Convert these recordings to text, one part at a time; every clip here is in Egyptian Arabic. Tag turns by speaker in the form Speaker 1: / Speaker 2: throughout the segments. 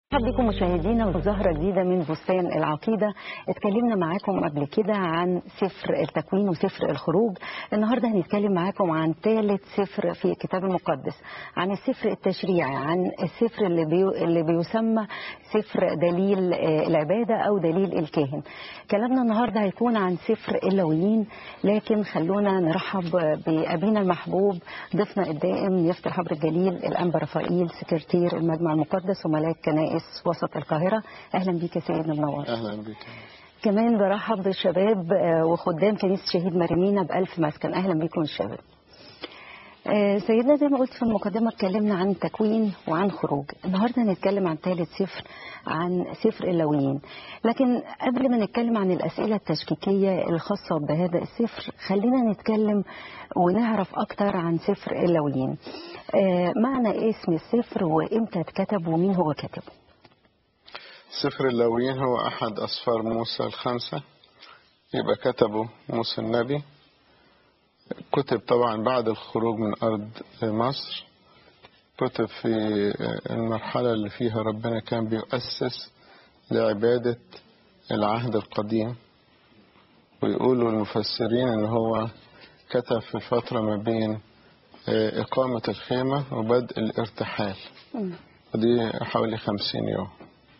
Speaker 1: مرحبا بكم مشاهدينا وزهرة جديدة من بستان العقيدة اتكلمنا معاكم قبل كده عن سفر التكوين وسفر الخروج النهاردة هنتكلم معاكم عن ثالث سفر في الكتاب المقدس عن السفر التشريعي عن السفر اللي, بيو اللي بيسمى سفر دليل العبادة أو دليل الكاهن كلامنا النهاردة هيكون عن سفر اللويين لكن خلونا نرحب بأبينا المحبوب ضيفنا الدائم يفتح حبر الجليل الأنبا رفائيل سكرتير المجمع المقدس وملاك كنائس وسط القاهرة أهلا بيك يا سيدنا منور
Speaker 2: أهلا بك
Speaker 1: كمان برحب بالشباب وخدام كنيسة شهيد مريمينا بألف مسكن أهلا بكم الشباب سيدنا زي ما قلت في المقدمة اتكلمنا عن تكوين وعن خروج النهاردة هنتكلم عن ثالث سفر عن سفر اللويين لكن قبل ما نتكلم عن الأسئلة التشكيكية الخاصة بهذا السفر خلينا نتكلم ونعرف أكتر عن سفر اللويين معنى اسم السفر وإمتى اتكتب ومين هو كتبه
Speaker 2: سفر اللاويين هو أحد أسفار موسى الخمسة يبقى كتبه موسى النبي كتب طبعا بعد الخروج من أرض مصر كتب في المرحلة اللي فيها ربنا كان بيؤسس لعبادة العهد القديم ويقولوا المفسرين ان هو كتب في الفترة ما بين إقامة الخيمة وبدء الارتحال ودي حوالي خمسين يوم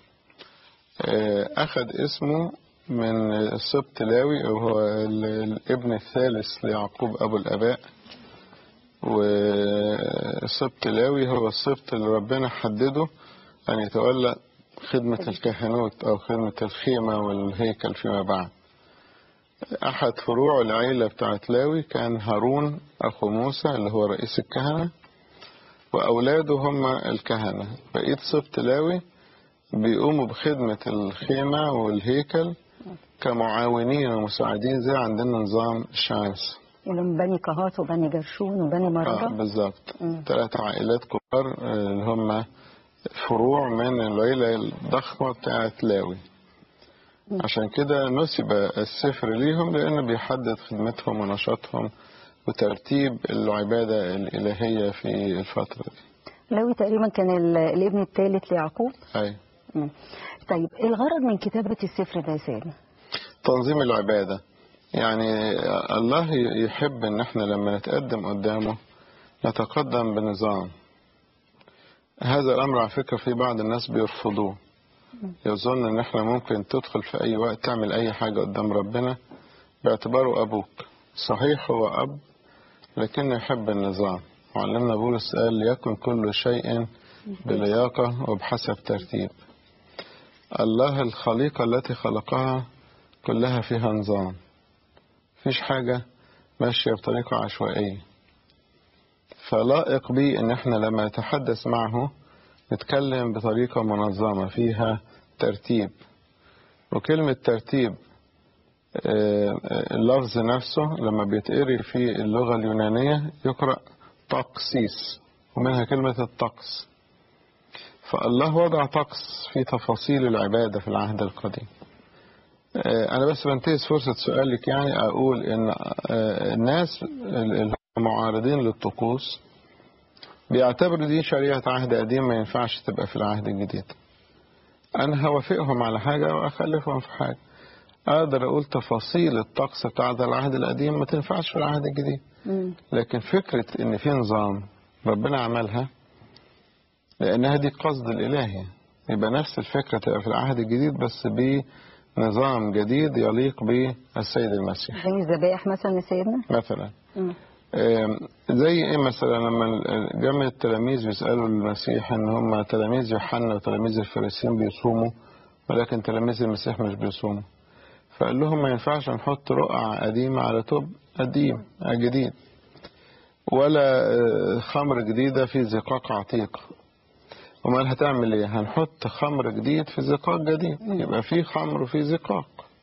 Speaker 2: أخذ اسمه من سبط لاوي وهو الابن الثالث ليعقوب أبو الآباء وسبط لاوي هو السبط اللي ربنا حدده أن يتولى خدمة الكهنوت أو خدمة الخيمة والهيكل فيما بعد أحد فروع العيلة بتاعت لاوي كان هارون أخو موسى اللي هو رئيس الكهنة وأولاده هم الكهنة بقيت سبط لاوي بيقوموا بخدمة الخيمة والهيكل كمعاونين ومساعدين زي عندنا نظام الشمس
Speaker 1: اللي بني قهات وبني جرشون وبني مرارة
Speaker 2: آه بالظبط ثلاث عائلات كبار اللي هم فروع من العيلة الضخمة بتاعت لاوي عشان كده نسب السفر ليهم لأنه بيحدد خدمتهم ونشاطهم وترتيب العبادة الإلهية في الفترة دي
Speaker 1: لاوي تقريبا كان الابن الثالث ليعقوب
Speaker 2: أي
Speaker 1: طيب الغرض من كتابة السفر ده يا سيدنا
Speaker 2: تنظيم العبادة يعني الله يحب ان احنا لما نتقدم قدامه نتقدم بنظام هذا الامر على فكرة في بعض الناس بيرفضوه يظن ان احنا ممكن تدخل في اي وقت تعمل اي حاجة قدام ربنا باعتباره ابوك صحيح هو اب لكنه يحب النظام معلمنا بولس قال ليكن كل شيء بلياقة وبحسب ترتيب الله الخليقة التي خلقها كلها فيها نظام مفيش حاجة ماشية بطريقة عشوائية فلائق بي ان احنا لما نتحدث معه نتكلم بطريقة منظمة فيها ترتيب وكلمة ترتيب اللفظ نفسه لما بيتقري في اللغة اليونانية يقرأ تقسيس ومنها كلمة الطقس فالله وضع طقس في تفاصيل العبادة في العهد القديم أنا بس بنتهز فرصة سؤالك يعني أقول إن الناس المعارضين للطقوس بيعتبروا دي شريعة عهد قديم ما ينفعش تبقى في العهد الجديد أنا هوافقهم على حاجة وأخلفهم في حاجة أقدر أقول تفاصيل الطقس بتاع العهد القديم ما تنفعش في العهد الجديد لكن فكرة إن في نظام ربنا عملها لأنها دي القصد الإلهي يبقى نفس الفكرة تبقى في العهد الجديد بس بنظام جديد يليق بالسيد المسيح
Speaker 1: زي الذبائح مثلا يا سيدنا
Speaker 2: مثلا زي ايه مثلا لما جمع التلاميذ بيسألوا المسيح ان هم تلاميذ يوحنا وتلاميذ الفريسيين بيصوموا ولكن تلاميذ المسيح مش بيصوموا فقال لهم ما ينفعش نحط رقعة قديمة على توب قديم جديد ولا خمر جديدة في زقاق عتيق امال هتعمل ايه هنحط خمر جديد في زقاق جديد يبقى في خمر وفي زقاق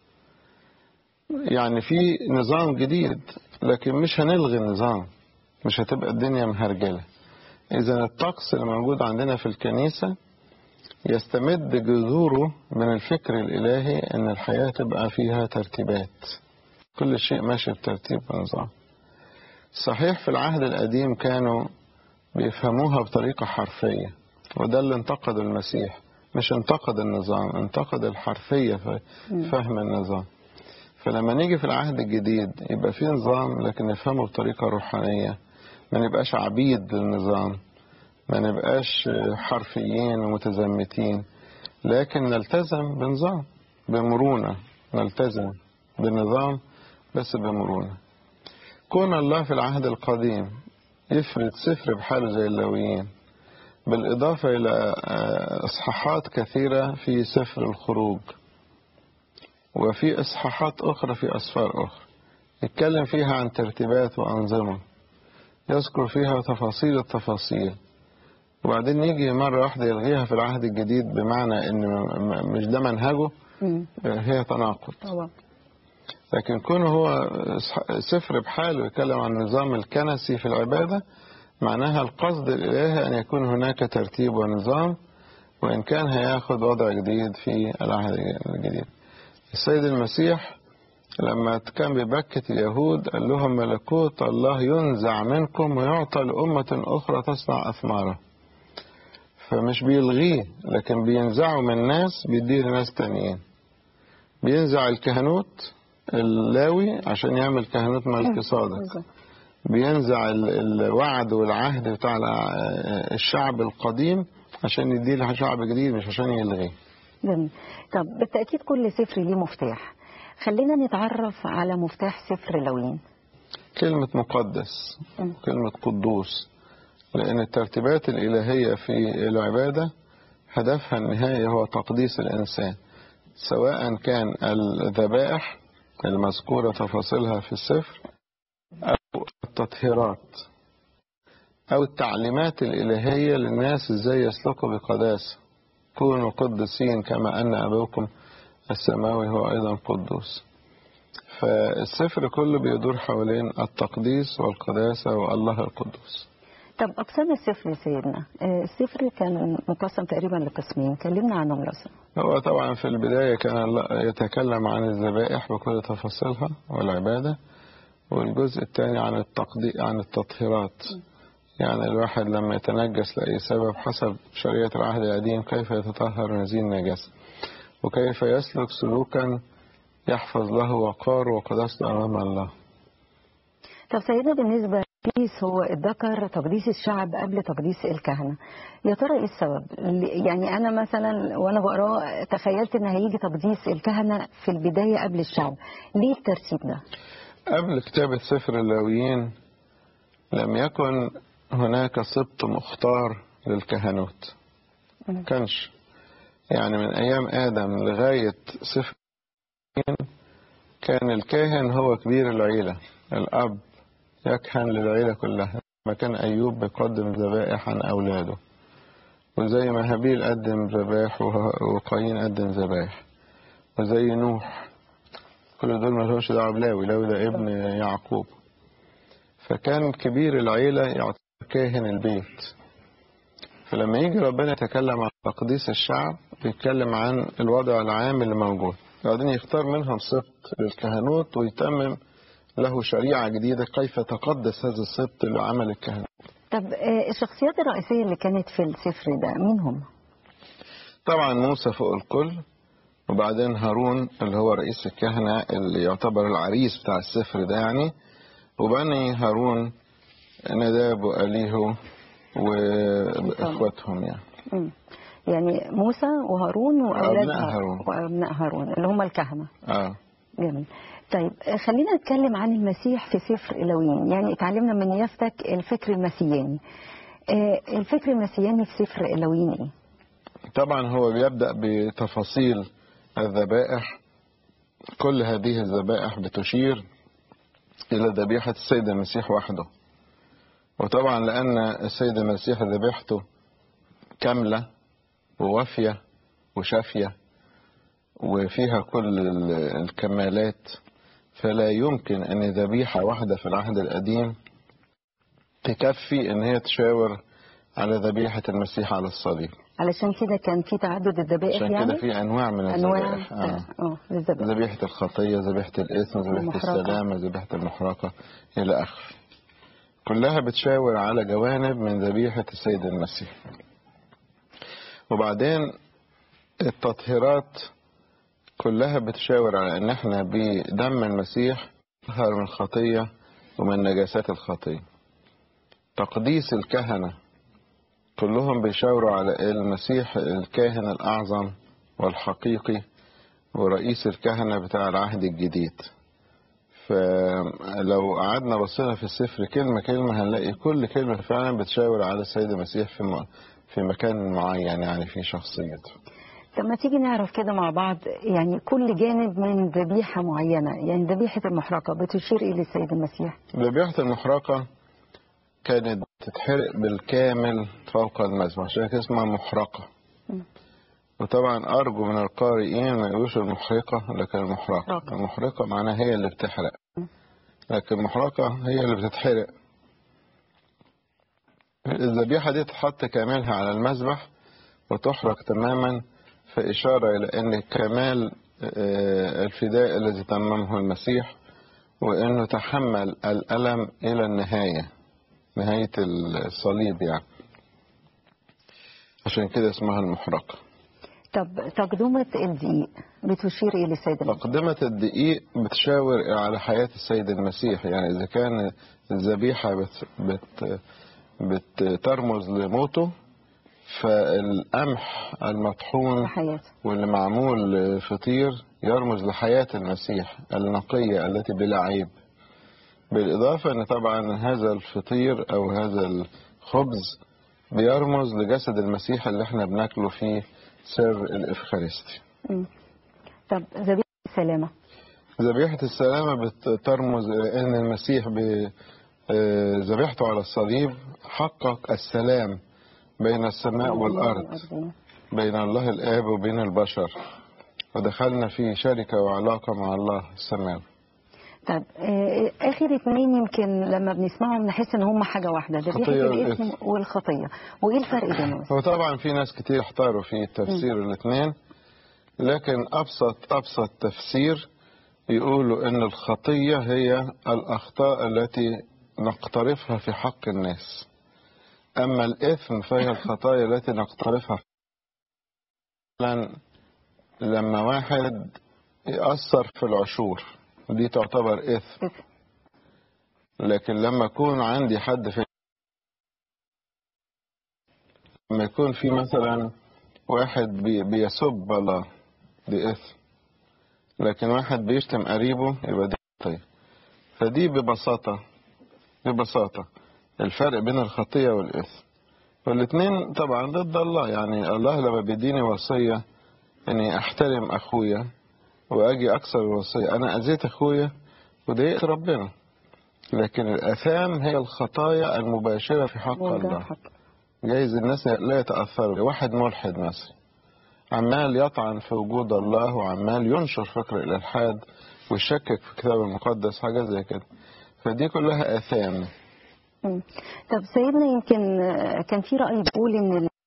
Speaker 2: يعني في نظام جديد لكن مش هنلغي النظام مش هتبقى الدنيا مهرجلة اذا الطقس اللي موجود عندنا في الكنيسة يستمد جذوره من الفكر الالهي ان الحياة تبقى فيها ترتيبات كل شيء ماشي بترتيب ونظام صحيح في العهد القديم كانوا بيفهموها بطريقة حرفية وده اللي انتقده المسيح مش انتقد النظام انتقد الحرفية في فهم النظام فلما نيجي في العهد الجديد يبقى في نظام لكن نفهمه بطريقة روحانية ما نبقاش عبيد للنظام ما نبقاش حرفيين ومتزمتين لكن نلتزم بنظام بمرونة نلتزم بنظام بس بمرونة كون الله في العهد القديم يفرد سفر بحاله زي اللاويين بالإضافة إلى إصحاحات كثيرة في سفر الخروج وفي إصحاحات أخرى في أسفار أخرى يتكلم فيها عن ترتيبات وأنظمة يذكر فيها تفاصيل التفاصيل وبعدين يجي مرة واحدة يلغيها في العهد الجديد بمعنى إن مش ده منهجه هي تناقض
Speaker 1: طبعا
Speaker 2: لكن كونه هو سفر بحاله يتكلم عن النظام الكنسي في العبادة معناها القصد الإلهي أن يكون هناك ترتيب ونظام وإن كان هياخد وضع جديد في العهد الجديد السيد المسيح لما كان بيبكت اليهود قال لهم ملكوت الله ينزع منكم ويعطى لأمة أخرى تصنع أثماره فمش بيلغيه لكن بينزعه من ناس بيديه لناس تانيين بينزع الكهنوت اللاوي عشان يعمل كهنوت ملك صادق بينزع الوعد والعهد بتاع الشعب القديم عشان يديه لشعب جديد مش عشان يلغيه
Speaker 1: جميل طب بالتأكيد كل سفر ليه مفتاح خلينا نتعرف على مفتاح سفر لوين
Speaker 2: كلمة مقدس كلمة قدوس لأن الترتيبات الإلهية في العبادة هدفها النهائي هو تقديس الإنسان سواء كان الذبائح المذكورة تفاصيلها في السفر أو التطهيرات أو التعليمات الإلهية للناس إزاي يسلكوا بقداسة كونوا قدسين كما أن أبوكم السماوي هو أيضا قدوس فالسفر كله بيدور حوالين التقديس والقداسة والله القدوس
Speaker 1: طب أقسام السفر يا سيدنا السفر كان مقسم تقريبا لقسمين كلمنا عنهم لو
Speaker 2: هو طبعا في البداية كان يتكلم عن الذبائح بكل تفاصيلها والعبادة والجزء الثاني عن التقدي عن التطهيرات يعني الواحد لما يتنجس لأي سبب حسب شريعة العهد القديم كيف يتطهر هذه النجاسة وكيف يسلك سلوكا يحفظ له وقار وقداسته أمام الله
Speaker 1: طب سيدنا بالنسبة تقديس هو اتذكر تقديس الشعب قبل تقديس الكهنة يا ترى ايه السبب يعني انا مثلا وانا بقراه تخيلت ان هيجي تقديس الكهنة في البداية قبل الشعب ليه الترتيب ده
Speaker 2: قبل كتابة سفر اللاويين لم يكن هناك سبط مختار للكهنوت كانش يعني من أيام آدم لغاية سفر كان الكاهن هو كبير العيلة الأب يكهن للعيلة كلها ما كان أيوب بيقدم ذبائح عن أولاده وزي ما هابيل قدم ذبائح وقايين قدم ذبائح وزي نوح كل دول ما لهمش دعوه بلاوي لاوي ده ابن يعقوب فكان كبير العيلة يعتبر كاهن البيت فلما يجي ربنا يتكلم عن تقديس الشعب بيتكلم عن الوضع العام اللي موجود بعدين يختار منهم سبط للكهنوت ويتمم له شريعة جديدة كيف تقدس هذا السبط لعمل الكهنوت
Speaker 1: طب الشخصيات الرئيسية اللي كانت في السفر ده مين هم؟
Speaker 2: طبعا موسى فوق الكل وبعدين هارون اللي هو رئيس الكهنة اللي يعتبر العريس بتاع السفر ده يعني وبني هارون نداب وأليهو وإخواتهم يعني
Speaker 1: مم. يعني موسى وهارون وأولاد
Speaker 2: وأبناء هارون.
Speaker 1: وأبناء هارون اللي هم الكهنة
Speaker 2: آه.
Speaker 1: جميل طيب خلينا نتكلم عن المسيح في سفر إلوين يعني اتعلمنا من يافتك الفكر المسياني آه، الفكر المسياني في سفر إلوين ايه؟
Speaker 2: طبعا هو بيبدأ بتفاصيل الذبائح كل هذه الذبائح بتشير إلى ذبيحة السيد المسيح وحده وطبعا لأن السيد المسيح ذبيحته كاملة ووافية وشافية وفيها كل ال- الكمالات فلا يمكن أن ذبيحة واحدة في العهد القديم تكفي أن هي تشاور على ذبيحة المسيح على الصليب
Speaker 1: علشان كده كان في تعدد الذبائح
Speaker 2: عشان
Speaker 1: يعني
Speaker 2: كده في أنواع من
Speaker 1: أنواع
Speaker 2: الذبائح آه.
Speaker 1: اه للذبائح
Speaker 2: ذبيحة الخطية ذبيحة الإثم ذبيحة
Speaker 1: المحرقة.
Speaker 2: السلامة ذبيحة المحرقة إلى آخره كلها بتشاور على جوانب من ذبيحة السيد المسيح وبعدين التطهيرات كلها بتشاور على ان احنا بدم المسيح نطهر من الخطية ومن نجاسات الخطية تقديس الكهنة كلهم بيشاوروا على المسيح الكاهن الأعظم والحقيقي ورئيس الكهنة بتاع العهد الجديد فلو قعدنا بصينا في السفر كلمة كلمة هنلاقي كل كلمة فعلا بتشاور على السيد المسيح في م- في مكان معين يعني في شخصيته
Speaker 1: طب ما تيجي نعرف كده مع بعض يعني كل جانب من ذبيحة معينة يعني ذبيحة المحرقة بتشير إلى السيد المسيح
Speaker 2: ذبيحة المحرقة كانت تتحرق بالكامل فوق المذبح عشان كده اسمها محرقة
Speaker 1: مم.
Speaker 2: وطبعا أرجو من القارئين ما يقولوش المحرقة لكن المحرقة
Speaker 1: محرقة.
Speaker 2: المحرقة معناها هي اللي بتحرق
Speaker 1: مم.
Speaker 2: لكن المحرقة هي اللي بتتحرق الذبيحة دي تتحط كاملها على المذبح وتحرق تماما في إشارة إلى أن كمال آه، الفداء الذي تممه المسيح وأنه تحمل الألم إلى النهاية نهاية الصليب يعني عشان كده اسمها المحرقة
Speaker 1: طب تقدمة الدقيق بتشير إلى السيد المسيح
Speaker 2: تقدمة الدقيق بتشاور على حياة السيد المسيح يعني إذا كان الذبيحة بت بت بترمز لموته فالقمح المطحون
Speaker 1: حياته
Speaker 2: واللي معمول فطير يرمز لحياة المسيح النقية التي بلا عيب بالإضافة أن طبعا هذا الفطير أو هذا الخبز بيرمز لجسد المسيح اللي احنا بناكله في سر الإفخارستي
Speaker 1: مم. طب ذبيحة السلامة
Speaker 2: ذبيحة السلامة بترمز إلى أن المسيح بذبيحته على الصليب حقق السلام بين السماء والأرض بين الله الآب وبين البشر ودخلنا في شركة وعلاقة مع الله السماوي
Speaker 1: طب آه، آخر اتنين يمكن لما بنسمعهم نحس إن هم حاجة واحدة ذبيحة
Speaker 2: الخطية
Speaker 1: الاسم
Speaker 2: والإثم.
Speaker 1: والخطية وإيه الفرق بينهم؟
Speaker 2: هو طبعا في ناس كتير احتاروا في تفسير الاثنين لكن أبسط أبسط تفسير يقولوا أن الخطية هي الأخطاء التي نقترفها في حق الناس أما الإثم فهي الخطايا التي نقترفها مثلا لما واحد يأثر في العشور دي تعتبر إثم لكن لما يكون عندي حد في لما يكون في مثلا واحد بي بيسب الله دي إثم لكن واحد بيشتم قريبه يبقى دي خطية فدي ببساطة ببساطة الفرق بين الخطية والإثم والاثنين طبعا ضد الله يعني الله لما بيديني وصية اني احترم اخويا واجي اكسر الوصية انا اذيت اخويا وضايقت ربنا لكن الاثام هي الخطايا المباشرة في حق الله
Speaker 1: حق.
Speaker 2: جايز الناس لا يتأثروا واحد ملحد مثلا عمال يطعن في وجود الله وعمال ينشر فكر الإلحاد ويشكك في الكتاب المقدس حاجة زي كده فدي كلها آثام
Speaker 1: مم. طب سيدنا يمكن آه، كان في رأي بيقول إن الاسم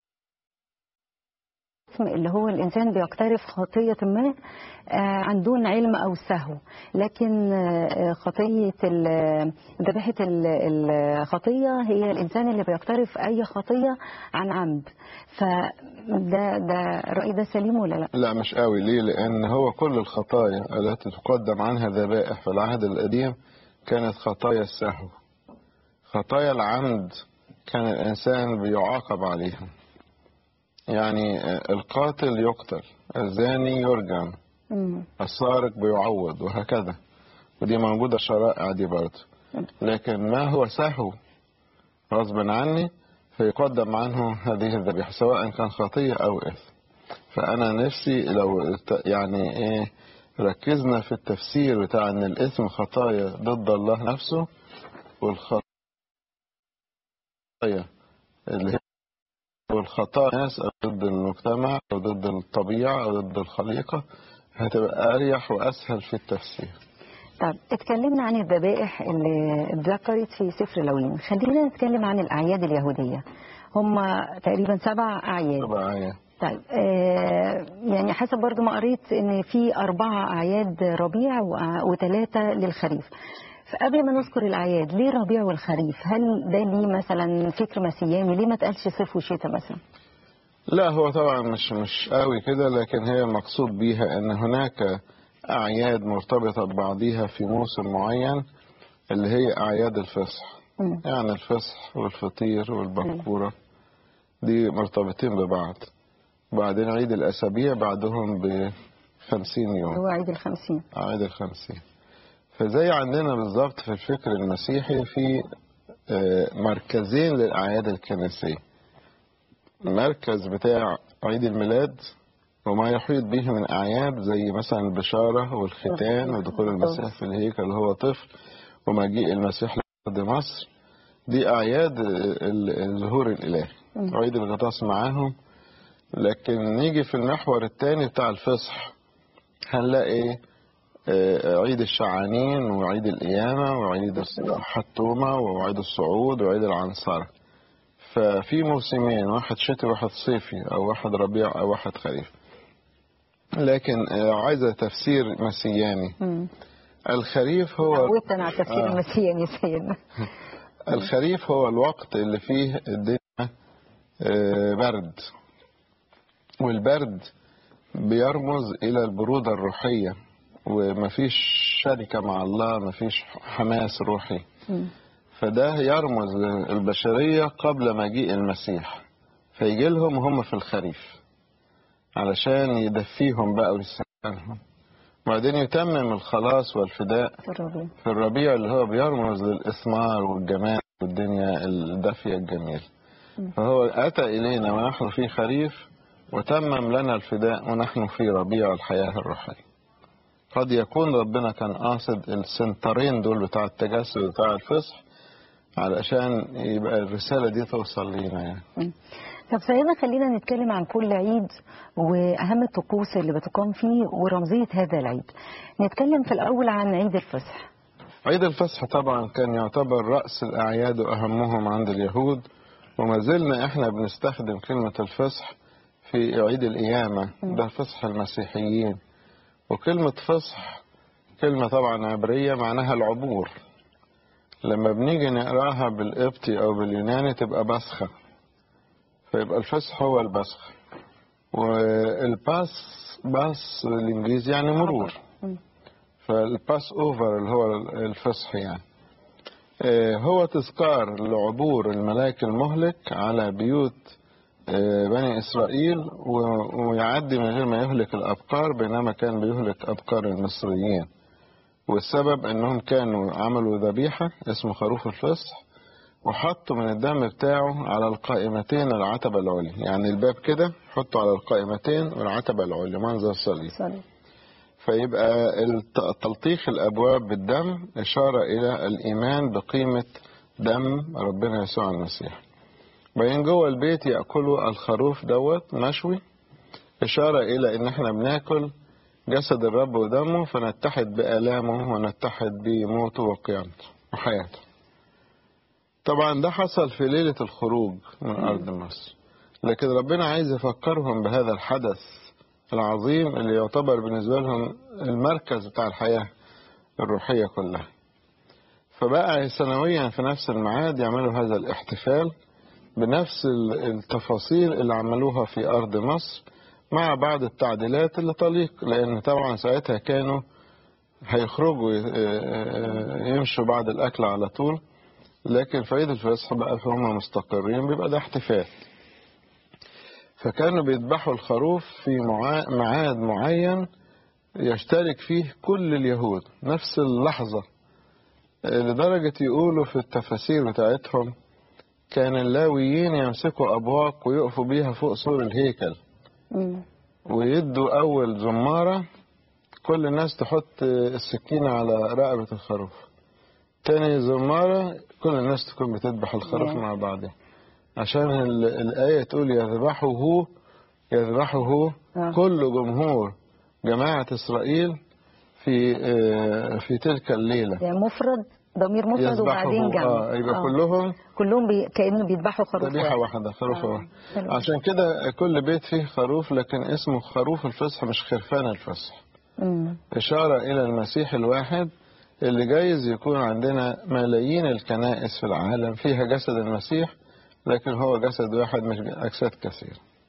Speaker 1: اللي هو الإنسان بيقترف خطية ما آه، عن دون علم أو سهو لكن آه، خطية ال- ذبيحة ال- الخطية هي الإنسان اللي بيقترف أي خطية عن عمد فده ده الرأي ده سليم ولا لا؟
Speaker 2: لا مش قوي ليه لأن هو كل الخطايا التي تقدم عنها ذبائح في العهد القديم كانت خطايا السهو خطايا العمد كان الإنسان بيعاقب عليها يعني آه، القاتل يقتل الزاني يرجم
Speaker 1: مم.
Speaker 2: السارق بيعوض وهكذا ودي موجودة الشرائع دي برضه لكن ما هو سهو غصبا عني فيقدم عنه هذه الذبيحة سواء كان خطية أو إثم فأنا نفسي لو الت- يعني إيه ركزنا في التفسير بتاع أن الإثم خطايا ضد الله نفسه والخطايا اللي هي والخطايا ناس أو ضد المجتمع أو ضد الطبيعة أو ضد الخليقة هتبقى أريح وأسهل في التفسير
Speaker 1: طب اتكلمنا عن الذبائح اللي اتذكرت في سفر لوين خلينا نتكلم عن الأعياد اليهودية هم تقريبا سبع أعياد
Speaker 2: طبعا آية.
Speaker 1: طيب آه يعني حسب برضو ما قريت ان في أربعة أعياد ربيع وثلاثة للخريف فقبل ما نذكر الأعياد ليه ربيع والخريف هل ده ليه مثلا فكر مسيامي ليه ما تقالش صيف وشتاء مثلا
Speaker 2: لا هو طبعا مش مش قوي كده لكن هي المقصود بيها ان هناك اعياد مرتبطه ببعضيها في موسم معين اللي هي اعياد الفصح
Speaker 1: مم.
Speaker 2: يعني الفصح والفطير والبكوره دي مرتبطين ببعض بعدين عيد الاسابيع بعدهم ب 50 يوم
Speaker 1: هو عيد الخمسين
Speaker 2: عيد الخمسين فزي عندنا بالظبط في الفكر المسيحي في آه، مركزين للأعياد الكنسية المركز بتاع عيد الميلاد وما يحيط به من أعياد زي مثلا البشارة والختان ودخول المسيح في الهيكل اللي هو طفل ومجيء المسيح لأرض مصر دي أعياد ال- الظهور الإلهي عيد الغطاس معاهم لكن نيجي في المحور الثاني بتاع الفصح هنلاقي آه، عيد الشعانين وعيد القيامة وعيد الحتومة وعيد الصعود وعيد العنصرة ففي موسمين واحد شتوي واحد صيفي أو واحد ربيع أو واحد خريف لكن آه، عايزة تفسير مسياني
Speaker 1: مم.
Speaker 2: الخريف هو
Speaker 1: عودت انا على التفسير
Speaker 2: آه.
Speaker 1: المسيحي يا سيدنا
Speaker 2: الخريف هو الوقت اللي فيه الدنيا آه، برد والبرد بيرمز إلى البرودة الروحية ومفيش شركة مع الله مفيش حماس روحي
Speaker 1: مم.
Speaker 2: فده يرمز للبشرية قبل مجيء المسيح فيجي لهم هم في الخريف علشان يدفيهم بقى ويسكنهم وبعدين يتمم الخلاص والفداء
Speaker 1: في الربيع
Speaker 2: في الربيع اللي هو بيرمز للإثمار والجمال والدنيا الدافية الجميلة فهو أتى إلينا ونحن في خريف وتمم لنا الفداء ونحن في ربيع الحياة الروحية قد يكون ربنا كان قاصد السنترين دول بتاع التجسد وبتاع الفصح علشان يبقى الرسالة دي توصل لينا يعني
Speaker 1: مم. طب سيدنا خلينا نتكلم عن كل عيد واهم الطقوس اللي بتقام فيه ورمزيه هذا العيد نتكلم في الاول عن عيد الفصح
Speaker 2: عيد الفصح طبعا كان يعتبر رأس الأعياد وأهمهم عند اليهود وما زلنا احنا بنستخدم كلمة الفصح في عيد القيامة ده فصح المسيحيين وكلمة فصح كلمة طبعا عبرية معناها العبور لما بنيجي نقراها بالقبطي أو باليوناني تبقى بسخة فيبقى الفصح هو البسخ والباس باس بالإنجليزي يعني مرور فالباس اوفر اللي هو الفصح يعني آه، هو تذكار لعبور الملاك المهلك على بيوت آه، بني إسرائيل و- ويعدي من غير ما يهلك الأبقار بينما كان بيهلك أبقار المصريين والسبب أنهم كانوا عملوا ذبيحة اسمه خروف الفصح وحطوا من الدم بتاعه على القائمتين العتبة العليا يعني الباب كده حطوا على القائمتين والعتبة العليا منظر صليب
Speaker 1: صلي
Speaker 2: فيبقى الت- تلطيخ الأبواب بالدم إشارة إلى الإيمان بقيمة دم ربنا يسوع المسيح بعدين جوه البيت يأكلوا الخروف دوت مشوي إشارة إلى إن إحنا بناكل جسد الرب ودمه فنتحد بآلامه ونتحد بموته وقيامته وحياته طبعا ده حصل في ليلة الخروج من أرض مصر لكن ربنا عايز يفكرهم بهذا الحدث العظيم اللي يعتبر بالنسبة لهم المركز بتاع الحياة الروحية كلها فبقى سنويا في نفس الميعاد يعملوا هذا الاحتفال بنفس ال- التفاصيل اللي عملوها في أرض مصر مع بعض التعديلات اللي تليق لأن طبعا ساعتها كانوا هيخرجوا ي- يمشوا بعد الأكل على طول لكن في عيد الفصح بقى هم مستقرين بيبقى ده احتفال فكانوا بيذبحوا الخروف في معا- ميعاد معين يشترك فيه كل اليهود نفس اللحظة لدرجة يقولوا في التفاسير بتاعتهم كان اللاويين يمسكوا أبواق ويقفوا بيها فوق سور الهيكل
Speaker 1: مم.
Speaker 2: ويدوا أول زمارة كل الناس تحط السكينة على رقبة الخروف تاني زمارة كل الناس تكون بتذبح الخروف
Speaker 1: نعم.
Speaker 2: مع بعضها عشان ال- الآية تقول يذبحه يذبحه
Speaker 1: آه.
Speaker 2: كل جمهور جماعة إسرائيل في آه، في تلك الليلة
Speaker 1: يعني مفرد ضمير مفرد وبعدين
Speaker 2: يذبحه
Speaker 1: جمع
Speaker 2: آه يبقى
Speaker 1: آه.
Speaker 2: كلهم
Speaker 1: كلهم بي... كانه بيذبحوا خروف
Speaker 2: ذبيحة
Speaker 1: واحد.
Speaker 2: واحدة خروف
Speaker 1: آه.
Speaker 2: واحد
Speaker 1: حلو.
Speaker 2: عشان كده كل بيت فيه خروف لكن اسمه خروف الفصح مش خرفان الفصح
Speaker 1: مم.
Speaker 2: إشارة إلى المسيح الواحد اللي جايز يكون عندنا ملايين الكنائس في العالم فيها جسد المسيح لكن هو جسد واحد مش أجساد كثير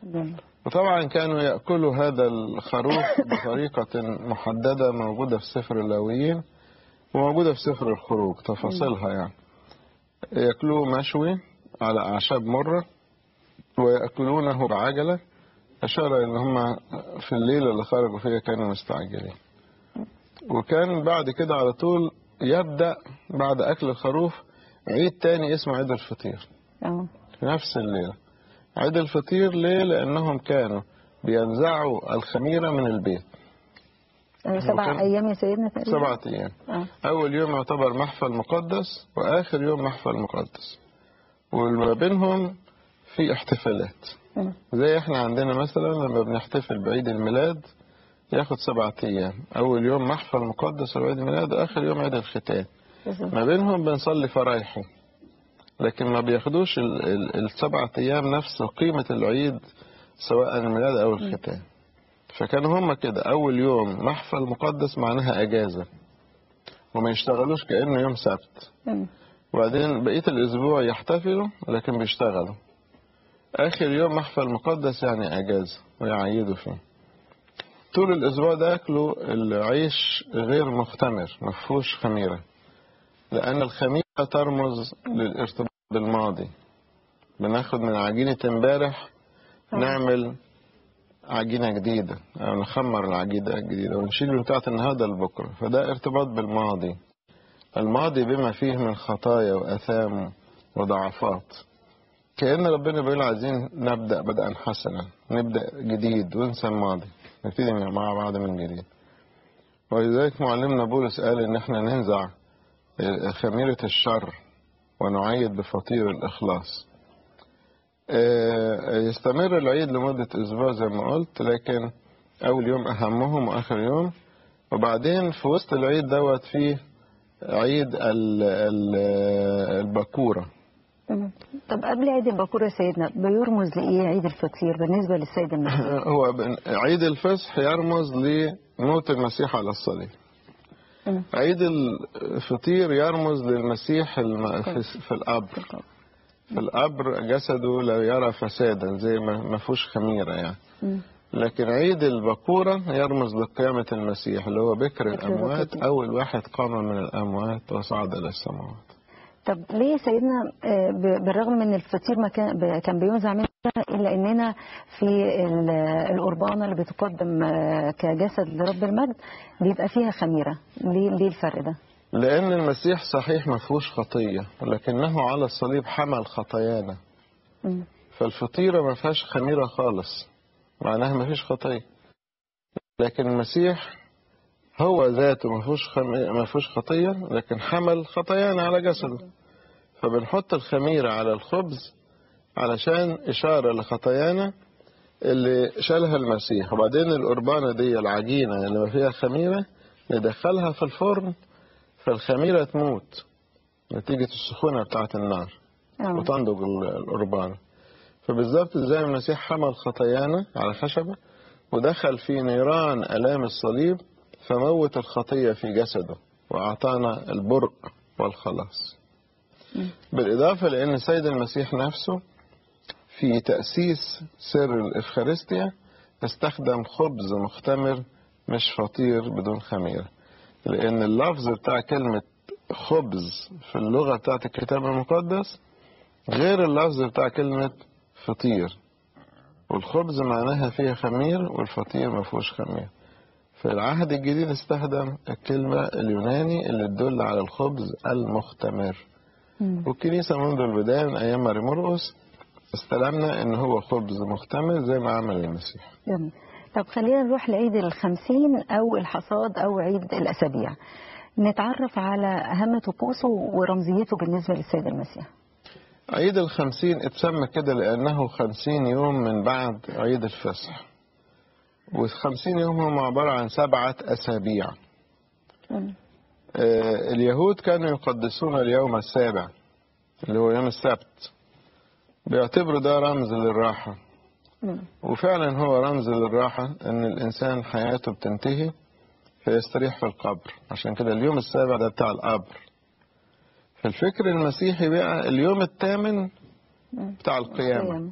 Speaker 1: جميل.
Speaker 2: وطبعا كانوا يأكلوا هذا الخروف بطريقة محددة موجودة في سفر اللاويين وموجودة في سفر الخروج تفاصيلها يعني يأكلوه مشوي على أعشاب مرة ويأكلونه بعجلة أشار إن هم في الليلة اللي خرجوا فيها كانوا مستعجلين وكان بعد كده على طول يبدأ بعد أكل الخروف عيد تاني اسمه عيد الفطير
Speaker 1: اه
Speaker 2: في نفس الليلة عيد الفطير ليه؟ لأنهم كانوا بينزعوا الخميرة من البيت
Speaker 1: آه، سبع
Speaker 2: وكان-
Speaker 1: ايام يا سيدنا تقريبا
Speaker 2: سبعة أيام
Speaker 1: اه
Speaker 2: أول يوم يعتبر محفل مقدس وآخر يوم محفل مقدس وما بينهم في احتفالات
Speaker 1: مم.
Speaker 2: زي احنا عندنا مثلا لما بنحتفل بعيد الميلاد ياخد سبعة أيام أول يوم محفل مقدس وعيد الميلاد وآخر يوم عيد الختان
Speaker 1: بالظبط.
Speaker 2: ما بينهم بنصلي فرايحه لكن ما بياخدوش ال- ال- السبعة أيام نفس قيمة العيد سواء الميلاد أو الختان فكانوا هم كده أول يوم محفل مقدس معناها أجازة وما يشتغلوش كأنه يوم سبت
Speaker 1: مم.
Speaker 2: وبعدين بقية الأسبوع يحتفلوا لكن بيشتغلوا آخر يوم محفل مقدس يعني أجازة ويعيدوا فيه طول الأسبوع ده ياكلوا العيش غير مختمر مفهوش خميرة لأن الخميرة ترمز للارتباط بالماضي بناخد من عجينة امبارح
Speaker 1: آه.
Speaker 2: نعمل عجينة جديدة أو نخمر العجينة الجديدة ونشيل بتاعة النهاردة لبكرة فده ارتباط بالماضي الماضي بما فيه من خطايا وأثام وضعفات كأن ربنا بيقول عايزين نبدأ بدءا حسنا نبدأ جديد وننسى الماضي نبتدي مع بعض من جديد ولذلك معلمنا بولس قال إن احنا ننزع خميرة الشر ونعيد بفطير الإخلاص آه، يستمر العيد لمدة أسبوع زي ما قلت لكن أول يوم أهمهم وآخر يوم وبعدين في وسط العيد دوت فيه عيد ال- ال- البكورة
Speaker 1: مم. طب قبل عيد البكور يا سيدنا بيرمز لايه عيد الفطير بالنسبه للسيد المسيح
Speaker 2: هو بن- عيد الفصح يرمز لموت المسيح على الصليب
Speaker 1: مم.
Speaker 2: عيد الفطير يرمز للمسيح الم- في في القبر في القبر جسده لا يرى فسادا زي ما ما فيهوش خميرة يعني
Speaker 1: مم.
Speaker 2: لكن عيد البكورة يرمز لقيامة المسيح اللي هو بكر
Speaker 1: بكر
Speaker 2: الأموات
Speaker 1: الرقيق.
Speaker 2: أول واحد قام من الأموات وصعد إلى السماوات
Speaker 1: طب ليه يا سيدنا آه، ب- بالرغم من الفطير ما كان ب- كان بينزع مننا الا اننا في ال- القربانه اللي بتقدم آه، كجسد لرب المجد بيبقى فيها خميره ليه ليه الفرق ده؟
Speaker 2: لأن المسيح صحيح ما فيهوش خطية لكنه على الصليب حمل خطايانا
Speaker 1: مم.
Speaker 2: فالفطيرة ما فيهاش خميرة خالص معناها ما فيش خطية لكن المسيح هو ذاته ما فيهوش خم... ما فيهوش خطية لكن حمل خطايانا على جسده فبنحط الخميرة على الخبز علشان إشارة لخطايانا اللي شالها المسيح وبعدين القربانة دي العجينة اللي ما فيها خميرة ندخلها في الفرن فالخميرة تموت نتيجة السخونة بتاعة النار
Speaker 1: آه.
Speaker 2: وتنضج ال- القربان فبالظبط زي ما المسيح حمل خطايانا على خشبة ودخل في نيران ألام الصليب فموت الخطية في جسده وأعطانا البرء والخلاص
Speaker 1: مم.
Speaker 2: بالإضافة لأن السيد المسيح نفسه في تأسيس سر الإفخارستيا استخدم خبز مختمر مش فطير بدون خميرة لأن اللفظ بتاع كلمة خبز في اللغة بتاعت الكتاب المقدس غير اللفظ بتاع كلمة فطير والخبز معناها فيها خمير والفطير ما فيهوش خمير في العهد الجديد استخدم الكلمة اليوناني اللي تدل على الخبز المختمر
Speaker 1: مم.
Speaker 2: والكنيسة منذ البداية من أيام ماري مرقس استلمنا إن هو خبز مختمر زي ما عمل المسيح
Speaker 1: جميل. طب خلينا نروح لعيد الخمسين أو الحصاد أو عيد الأسابيع نتعرف على أهم طقوسه ورمزيته بالنسبة للسيد المسيح
Speaker 2: عيد الخمسين اتسمى كده لأنه خمسين يوم من بعد عيد الفصح والخمسين يوم هم عبارة عن سبعة أسابيع
Speaker 1: مم.
Speaker 2: آه، اليهود كانوا يقدسون اليوم السابع اللي هو يوم السبت بيعتبروا ده رمز للراحة
Speaker 1: مم.
Speaker 2: وفعلا هو رمز للراحة ان الانسان حياته بتنتهي فيستريح في القبر عشان كده اليوم السابع ده بتاع القبر في الفكر المسيحي بقى اليوم الثامن
Speaker 1: مم.
Speaker 2: بتاع القيامة
Speaker 1: قيامة.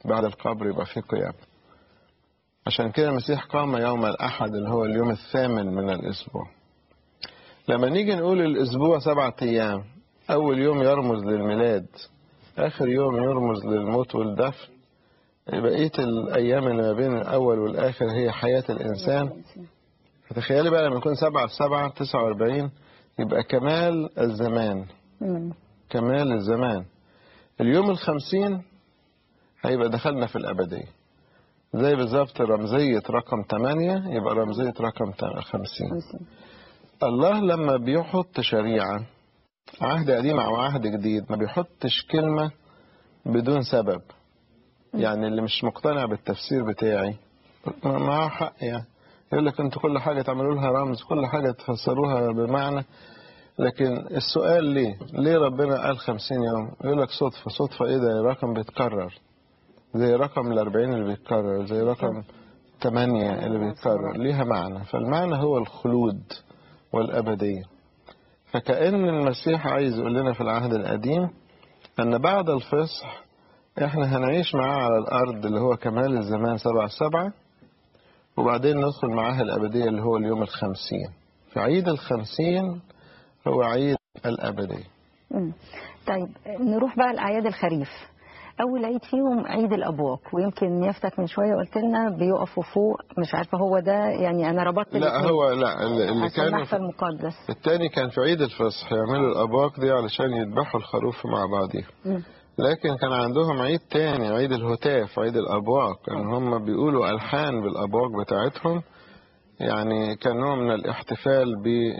Speaker 2: بعد القبر يبقى في قيامة عشان كده المسيح قام يوم الأحد اللي هو اليوم الثامن من الأسبوع لما نيجي نقول الأسبوع سبعة أيام أول يوم يرمز للميلاد آخر يوم يرمز للموت والدفن بقية الأيام اللي ما بين الأول والآخر هي حياة الإنسان فتخيلي بقى لما يكون سبعة في سبعة تسعة وأربعين يبقى كمال الزمان
Speaker 1: مم.
Speaker 2: كمال الزمان اليوم الخمسين هيبقى دخلنا في الأبدية زي بالظبط رمزية رقم تمانية يبقى رمزية رقم تا- خمسين
Speaker 1: خمسين.
Speaker 2: الله لما بيحط شريعة عهد قديم أو عهد جديد ما بيحطش كلمة بدون سبب يعني اللي مش مقتنع بالتفسير بتاعي ما- معاه حق يعني يقول لك انتوا كل حاجة تعملوا لها رمز كل حاجة تفسروها بمعنى لكن السؤال ليه ليه ربنا قال خمسين يوم يقول لك صدفة صدفة ايه ده رقم بيتكرر زي رقم الأربعين اللي بيتكرر زي رقم تمانية اللي بيتكرر ليها معنى فالمعنى هو الخلود والأبدية فكأن المسيح عايز يقول لنا في العهد القديم أن بعد الفصح إحنا هنعيش معاه على الأرض اللي هو كمال الزمان سبعة سبعة وبعدين ندخل معاه الأبدية اللي هو اليوم الخمسين فعيد الخمسين هو عيد الأبدية
Speaker 1: مم. طيب نروح بقى لأعياد الخريف أول عيد فيهم عيد الأبواق ويمكن يفتك من شوية قلت لنا بيقفوا فوق مش عارفة هو ده يعني أنا ربطت
Speaker 2: لا
Speaker 1: الاتنين
Speaker 2: هو لا اللي اللي
Speaker 1: عشان
Speaker 2: كان
Speaker 1: المحفى المقدس
Speaker 2: التاني كان في عيد الفصح يعملوا الأبواق دي علشان يذبحوا الخروف مع بعضهم
Speaker 1: مم.
Speaker 2: لكن كان عندهم عيد تاني عيد الهتاف عيد الأبواق ان هم بيقولوا ألحان بالأبواق بتاعتهم يعني كان نوع من الاحتفال